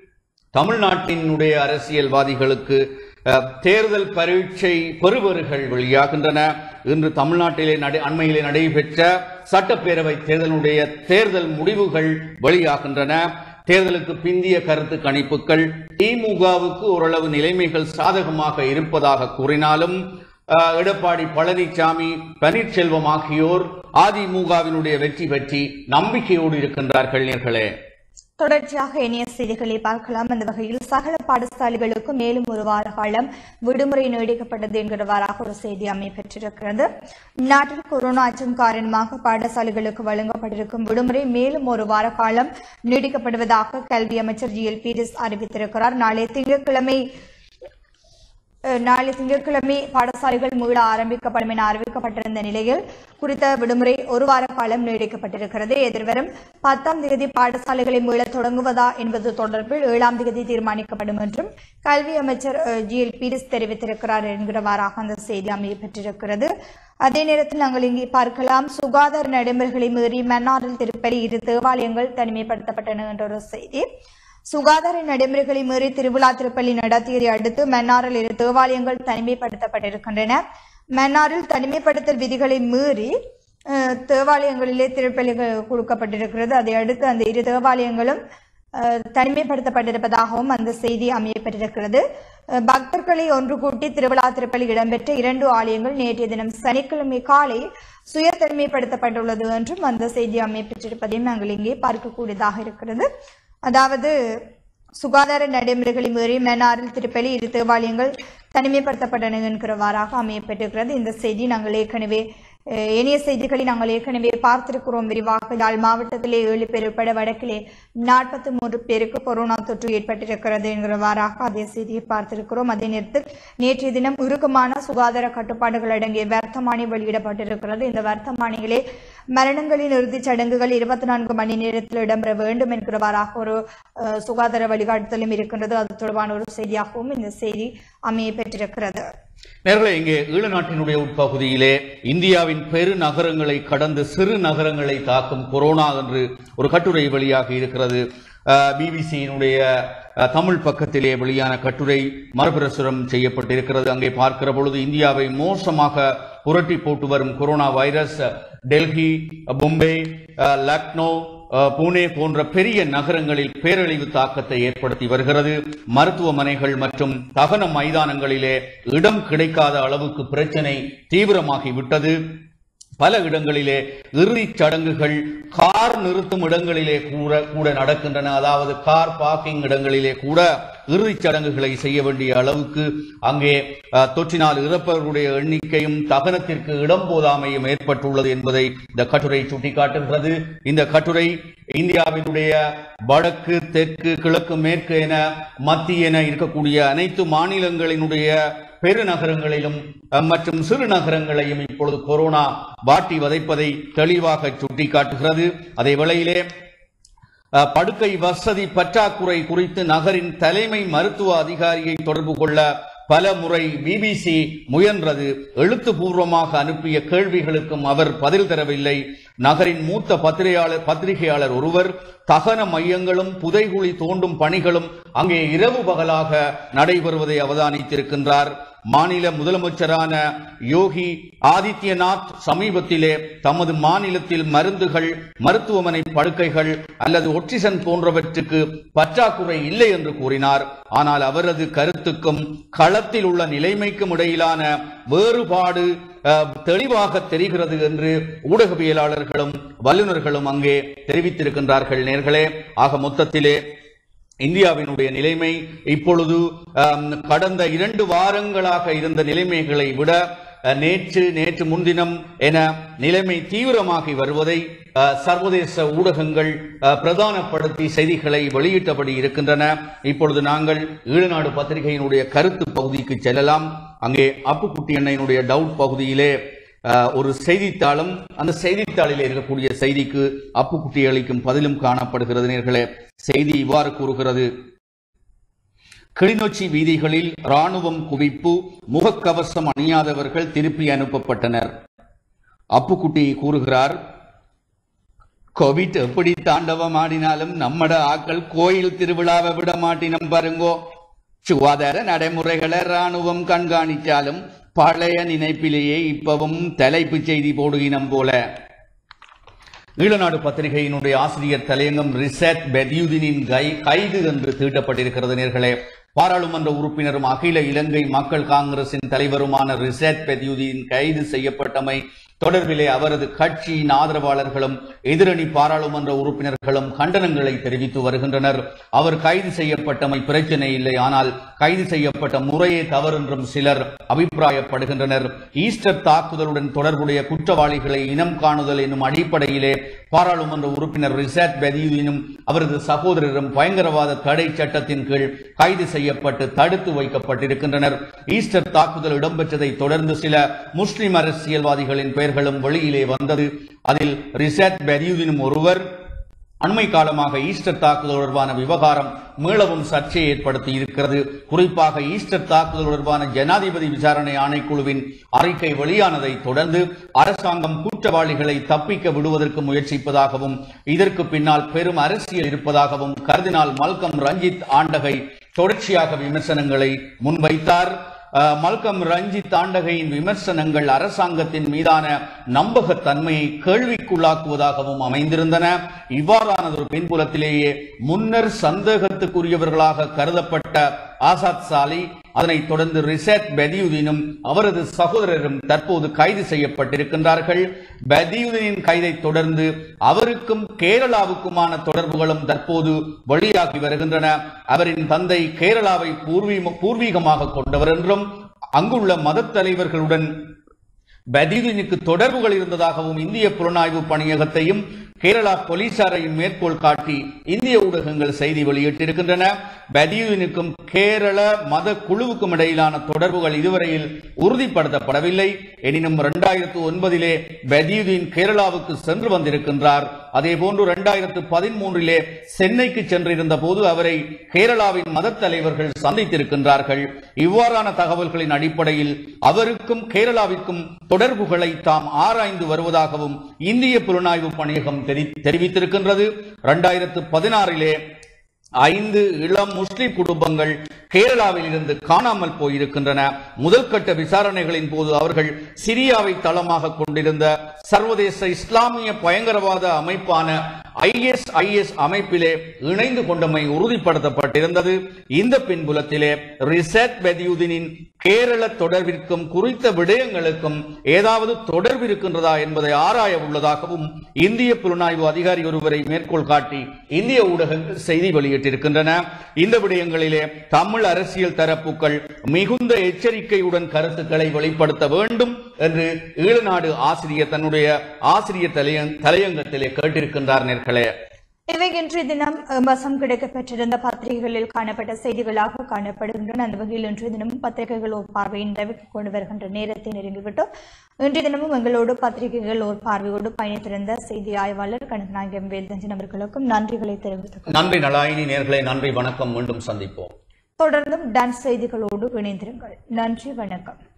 தமிழ்நாட்டினுடைய அரசியல்வாதிகளுக்கு அஹ், தேர்தல் பரீட்சை பெறுபவர்கள் வெளியாகின்றன இன்று தமிழ்நாட்டிலே நட அண்மையிலே நடைபெற்ற சட்டப்பேரவை தேர்தலுடைய தேர்தல் முடிவுகள் வெளியாகின்றன தேர்தலுக்கு பிந்திய கருத்து கணிப்புகள் திமுகவுக்கு ஓரளவு நிலைமைகள் சாதகமாக இருப்பதாக கூறினாலும் அஹ், எடப்பாடி பழனிசாமி பன்னீர்செல்வம் ஆகியோர் அதிமுகவினுடைய வெற்றி பற்றி நம்பிக்கையோடு இருக்கின்றார்கள் நேர்களே தொடர்ச்சியாக இணைய செய்திகளை பார்க்கலாம் அந்த வகையில் சகல பாடசாலைகளுக்கு மேலும் ஒரு வார காலம் விடுமுறை நீடிக்கப்பட்டது என்கிறவாறாக ஒரு செய்தி அமைப்பெற்றிருக்கிறது நாட்டில் கொரோனா அச்சம் காரணமாக பாடசாலைகளுக்கு வழங்கப்பட்டிருக்கும் விடுமுறை மேலும் ஒரு வார காலம் நீடிக்கப்படுவதாக கல்வி அமைச்சர் ஜி எல் பீரிஸ் அறிவித்திருக்கிறார் நாளை திங்கட்கிழமை அஹ், நாளை திங்கட்கிழமை பாடசாலைகள் மீள ஆரம்பிக்கப்படும் என அறிவிக்கப்பட்டிருந்த நிலையில் குறித்த விடுமுறை ஒரு வார காலம் நீடிக்கப்பட்டிருக்கிறது எதிர்வரும் பத்தாம் தேதி பாடசாலைகளை மீள தொடங்குவதா என்பது தொடர்பில் ஏழாம் தேதி தீர்மானிக்கப்படும் என்றும் கல்வி அமைச்சர் அஹ், ஜி எல் பீரிஸ் தெரிவித்திருக்கிறார் என்கிறவாறாக அந்த செய்தி அமையப்பெற்றிருக்கிறது அதே நேரத்தில் நாங்கள் இங்கே பார்க்கலாம் சுகாதார நடைமுறைகளை மீறி மன்னாரில் திருப்பலி இரு தேவாலயங்கள் தனிமைப்படுத்தப்பட்டன என்ற ஒரு செய்தி சுகாதார நடைமுறைகளை மீறி திருவிழா திருப்பலி நடத்தியதை அடுத்து மன்னாரில் இரு தேவாலயங்கள் தனிமைப்படுத்தப்பட்டிருக்கின்றன மன்னாரில் தனிமைப்படுத்தல் விதிகளை மீறி அஹ், தேவாலயங்களிலே திருப்பலிகள் கொடுக்கப்பட்டிருக்கிறது அதை அடுத்து அந்த இரு தேவாலயங்களும் அஹ், தனிமைப்படுத்தப்பட்டிருப்பதாகவும் அந்த செய்தி அமையப்பட்டிருக்கிறது அஹ், பக்தர்களை ஒன்று கூட்டி திருவிழா திருப்பலி இடம்பெற்ற இரண்டு ஆலயங்கள் நேற்றைய தினம் சனிக்கிழமை காலை சுய தனிமைப்படுத்தப்பட்டுள்ளது என்றும் அந்த செய்தி அமையப்பெற்றிருப்பதையும் நாங்கள் இங்கே பார்க்கக்கூடியதாக இருக்கிறது அதாவது சுகாதார நடைமுறைகளை மீறி மெனாரில் திருப்பலி இரு தேவாலயங்கள் தனிமைப்படுத்தப்பட்டன என்கிறவாறாக அமையப்பட்டிருக்கிறது இந்த செய்தி நாங்கள் ஏற்கனவே அஹ், இணைய செய்திகளை நாங்கள் ஏற்கனவே பார்த்திருக்கிறோம் விரிவாக யாழ் மாவட்டத்திலே ஏழு பேர் உட்பட வடக்கிலே நாற்பத்தி மூன்று பேருக்கு கொரோனா தொற்று ஏற்பட்டிருக்கிறது என்கிறவாறாக அதே செய்தியை பார்த்திருக்கிறோம் அதே நேரத்தில் நேற்றைய தினம் இறுக்கமான சுகாதார கட்டுப்பாடுகள் அடங்கிய வர்த்தமானி வெளியிடப்பட்டிருக்கிறது இந்த வர்த்தமானிகளே மரணங்களின் இறுதிச் சடங்குகள் இருபத்தி நான்கு மணி நேரத்தில் இடம்பெற வேண்டும் என்கிறவாறாக ஒரு அஹ், சுகாதார வழிகாட்டுதலும் இருக்கின்றது அது தொடர்பான ஒரு செய்தியாகவும் இந்த செய்தி அமைய பெற்றிருக்கிறது நேர்களே இங்கே ஈழ நாட்டினுடைய உட்பகுதியிலே இந்தியாவின் பெரு நகரங்களை கடந்து சிறு நகரங்களை தாக்கும் கொரோனா என்று ஒரு கட்டுரை வெளியாகி இருக்கிறது பிபிசியினுடைய தமிழ் பக்கத்திலே வெளியான கட்டுரை மறுபிரசுரம் செய்யப்பட்டிருக்கிறது அங்கே பார்க்கிற பொழுது இந்தியாவை மோசமாக புரட்டி போட்டு வரும் கொரோனா வைரஸ் டெல்லி மும்பை அஹ், லக்னோ அஹ், புனே போன்ற பெரிய நகரங்களில் பேரழிவு தாக்கத்தை ஏற்படுத்தி வருகிறது மருத்துவமனைகள் மற்றும் தகன மைதானங்களிலே இடம் கிடைக்காத அளவுக்கு பிரச்சனை தீவிரமாகிவிட்டது பல இடங்களிலே இறுதிச் சடங்குகள் கார் நிறுத்தும் இடங்களிலே கூட கூட நடக்கின்றன அதாவது கார் பார்க்கிங் இடங்களிலே கூட இறுதிச் சடங்குகளை செய்ய வேண்டிய அளவுக்கு அங்கே அஹ், தொற்றினால் இறப்பவர்களுடைய எண்ணிக்கையும் தகனத்திற்கு இடம் போதாமையும் ஏற்பட்டுள்ளது என்பதை இந்த கட்டுரை சுட்டிக்காட்டுகிறது இந்த கட்டுரை இந்தியாவினுடைய வடக்கு தெற்கு கிழக்கு மேற்கு என மத்திய என இருக்கக்கூடிய அனைத்து மாநிலங்களினுடைய பெருநகரங்களிலும் அஹ், மற்றும் சிறு நகரங்களையும் இப்பொழுது கொரோனா வாட்டி வதைப்பதை தெளிவாக சுட்டிக்காட்டுகிறது அதே வேளையிலே அஹ், படுக்கை வசதி பற்றாக்குறை குறித்து நகரின் தலைமை மருத்துவ அதிகாரியை தொடர்பு கொள்ள பல முறை பிபிசி முயன்றது எழுத்துப்பூர்வமாக அனுப்பிய கேள்விகளுக்கும் அவர் பதில் தரவில்லை நகரின் மூத்த பத்திரிகையாளர் பத்திரிகையாளர் ஒருவர் தகன மையங்களும் புதைகுழி தோண்டும் பணிகளும் அங்கே இரவு பகலாக நடைபெறுவதை அவதானித்திருக்கின்றார் மாநில முதலமைச்சரான யோகி ஆதித்யநாத் சமீபத்திலே தமது மாநிலத்தில் மருந்துகள் மருத்துவமனை படுக்கைகள் அல்லது ஒக்சிஜன் போன்றவற்றுக்கு பற்றாக்குறை இல்லை என்று கூறினார் ஆனால் அவரது கருத்துக்கும் களத்தில் உள்ள நிலைமைக்கும் இடையிலான வேறுபாடு அஹ், தெளிவாக தெரிகிறது என்று ஊடகவியலாளர்களும் வல்லுநர்களும் அங்கே தெரிவித்திருக்கின்றார்கள் நேர்களே ஆக மொத்தத்திலே இந்தியாவினுடைய நிலைமை இப்பொழுது ஆம், கடந்த இரண்டு வாரங்களாக இருந்த நிலைமைகளை விட அஹ், நேற்று நேற்று முன்தினம் என நிலைமை தீவிரமாகி வருவதை அஹ், சர்வதேச ஊடகங்கள் அஹ், பிரதானப்படுத்தி செய்திகளை வெளியிட்டபடி இருக்கின்றன இப்பொழுது நாங்கள் ஈழநாடு பத்திரிகையினுடைய கருத்து பகுதிக்கு செல்லலாம் அங்கே அப்புக்குட்டி அண்ணையினுடைய டவுட் பகுதியிலே அஹ், ஒரு செய்தித்தாளும் அந்த செய்தித்தாளில் இருக்கக்கூடிய செய்திக்கு அப்புக்குட்டி அளிக்கும் பதிலும் காணப்படுகிறது நேர்களே செய்தி இவ்வாறு கூறுகிறது கிளிநொச்சி வீதிகளில் ராணுவம் குவிப்பு முகக்கவசம் அணியாதவர்கள் திருப்பி அனுப்பப்பட்டனர் அப்புக்குட்டி கூறுகிறார் கோவிட் எப்படி தாண்டவம் ஆடினாலும் நம்மட ஆக்கள் கோயில் திருவிழாவை விட மாட்டினம் பாருங்கோ சுகாதார நடைமுறைகளை ராணுவம் கண்காணித்தாலும் பழைய நினைப்பிலேயே இப்பவும் தலைப்பு செய்தி போடுகினம் போல ஈழநாடு பத்திரிகையினுடைய ஆசிரியர் தலையங்கம் ரிசர்ட் பெத்யூதினின் கை கைது என்று தீட்டப்பட்டிருக்கிறது நேர்களே பாராளுமன்ற உறுப்பினரும் அகில இலங்கை மக்கள் காங்கிரசின் தலைவருமான ரிசர்ட் பெத்யூதின் கைது செய்யப்பட்டமை தொடர்பிலே அவரது கட்சியின் ஆதரவாளர்களும் எதிரணி பாராளுமன்ற உறுப்பினர்களும் கண்டனங்களை தெரிவித்து வருகின்றனர் அவர் கைது செய்யப்பட்டமை பிரச்சனை இல்லை ஆனால் கைது செய்யப்பட்ட முறையே தவறு என்றும் சிலர் அபிப்பிராயப்படுகின்றனர் ஈஸ்டர் தாக்குதலுடன் தொடர்புடைய குற்றவாளிகளை இனம் காணுதல் என்னும் அடிப்படையிலே பாராளுமன்ற உறுப்பினர் ரிசாட் பெதியுதீனும் அவரது சகோதரரும் பயங்கரவாத தடை சட்டத்தின் கீழ் கைது செய்யப்பட்டு தடுத்து வைக்கப்பட்டிருக்கின்றனர் ஈஸ்டர் தாக்குதல் இடம்பெற்றதை தொடர்ந்து சில முஸ்லிம் அரசியல்வாதிகளின் பெயர்களும் வெளியிலே வந்தது அதில் ரிசாட் பெதியுதீனும் ஒருவர் அண்மை காலமாக ஈஸ்டர் தாக்குதல் தொடர்பான விவகாரம் மீளவும் சர்ச்சையை ஏற்படுத்தி இருக்கிறது குறிப்பாக ஈஸ்டர் தாக்குதல் தொடர்பான ஜனாதிபதி விசாரணை ஆணைக்குழுவின் அறிக்கை வெளியானதை தொடர்ந்து அரசாங்கம் குற்றவாளிகளை தப்பிக்க விடுவதற்கு முயற்சிப்பதாகவும் இதற்கு பின்னால் பெரும் அரசியல் இருப்பதாகவும் கர்தினால் மல்கம் ரஞ்சித் ஆண்டகை தொடர்ச்சியாக விமர்சனங்களை முன்வைத்தார் அஹ், மல்கம் ரஞ்சித் ஆண்டகையின் விமர்சனங்கள் அரசாங்கத்தின் மீதான நம்பகத்தன்மையை கேள்விக்குள்ளாக்குவதாகவும் அமைந்திருந்தன இவ்வாறானதொரு பின்புலத்திலேயே முன்னர் சந்தேகத்துக்குரியவர்களாக கருதப்பட்ட ஆசாத் சாலி அதனைத் தொடர்ந்து ரிசேட் பெதியுதீனும் அவரது சகோதரரும் தற்போது கைது செய்யப்பட்டிருக்கின்றார்கள் பெதியுதீனின் கைதை தொடர்ந்து அவருக்கும் கேரளாவுக்குமான தொடர்புகளும் தற்போது வெளியாகி வருகின்றன அவரின் தந்தை கேரளாவை பூர்வீக பூர்வீகமாக கொண்டவர் என்றும் அங்குள்ள மதத் தலைவர்களுடன் பதீதுனுக்கு தொடர்புகள் இருந்ததாகவும் இந்திய புலனாய்வு பணியகத்தையும் கேரளா போலீசாரையும் மேற்கோள் காட்டி இந்திய ஊடகங்கள் செய்தி வெளியிட்டிருக்கின்றன பதீதுனுக்கும் கேரள மத குழுவுக்கும் இடையிலான தொடர்புகள் இதுவரையில் உறுதிப்படுத்தப்படவில்லை எனினும் இரண்டாயிரத்து ஒன்பதிலே பதீதுன் கேரளாவுக்கு சென்று வந்திருக்கின்றார் அதே போன்று இரண்டாயிரத்து பதிமூன்றிலே சென்னைக்கு சென்றிருந்த போது அவரை கேரளாவின் மதத் தலைவர்கள் சந்தித்திருக்கின்றார்கள் இவ்வாறான தகவல்களின் அடிப்படையில் அவருக்கும் கேரளாவிற்கும் தொடர்புகளை தாம் ஆராய்ந்து வருவதாகவும் இந்திய புலனாய்வு பணியகம் தெரி- தெரிவித்திருக்கின்றது இரண்டாயிரத்து பதினாறிலே ஐந்து இளம் முஸ்லிம் குடும்பங்கள் கேரளாவில் இருந்து காணாமல் போயிருக்கின்றன முதல் கட்ட விசாரணைகளின் போது அவர்கள் சிரியாவை தளமாக கொண்டிருந்த சர்வதேச இஸ்லாமிய பயங்கரவாத அமைப்பான ஐஎஸ்ஐஎஸ் அமைப்பிலே இணைந்து கொண்டமை உறுதிப்படுத்தப்பட்டிருந்தது இந்த பின்புலத்திலே ரிசர்ட் பெதியுதீனின் கேரள தொடர்பிற்கும் குறித்த விடயங்களுக்கும் ஏதாவது தொடர்பு இருக்கின்றதா என்பதை ஆராய உள்ளதாகவும் இந்திய புலனாய்வு அதிகாரி ஒருவரை மேற்கோள் காட்டி இந்திய ஊடகங்கள் செய்தி வெளியிட்டிருக்கின்றன இந்த விடயங்களிலே தமிழ் அரசியல் தரப்புகள் மிகுந்த எச்சரிக்கையுடன் கருத்துக்களை வெளிப்படுத்த வேண்டும் என்று ஈழநாடு ஆசிரியர் தன்னுடைய ஆசிரியர் தலையங்- தலையங்கத்திலே கேட்டிருக்கின்றார் நேர்களே இவை இன்றைய தினம் அஹ், வசம் கிடைக்கப்பெற்றிருந்த பத்திரிகைகளில் காணப்பட்ட செய்திகளாக காணப்படுகின்றன அந்த வகையில் இன்றைய தினமும் பத்திரிகைகள் ஒரு பார்வையின் நிறைவுக்கு கொண்டு வருகின்ற நேரத்தை நெருங்கிவிட்டோம் இன்றைய தினமும் எங்களோடு பத்திரிகைகள் ஒரு பார்வையோடு பயணித்திருந்த செய்தி ஆய்வாளர் கனகநாயகம் வேல்தஞ்சன் அவர்களுக்கும் நன்றிகளை தெரிவித்துக் கொள்கிறேன். நன்றி நலாயினி நேர்களே நன்றி வணக்கம் மீண்டும் சந்திப்போம் தொடர்ந்தும் டான்ஸ் செய்திகளோடு இணைந்திருங்கள் நன்றி வணக்கம்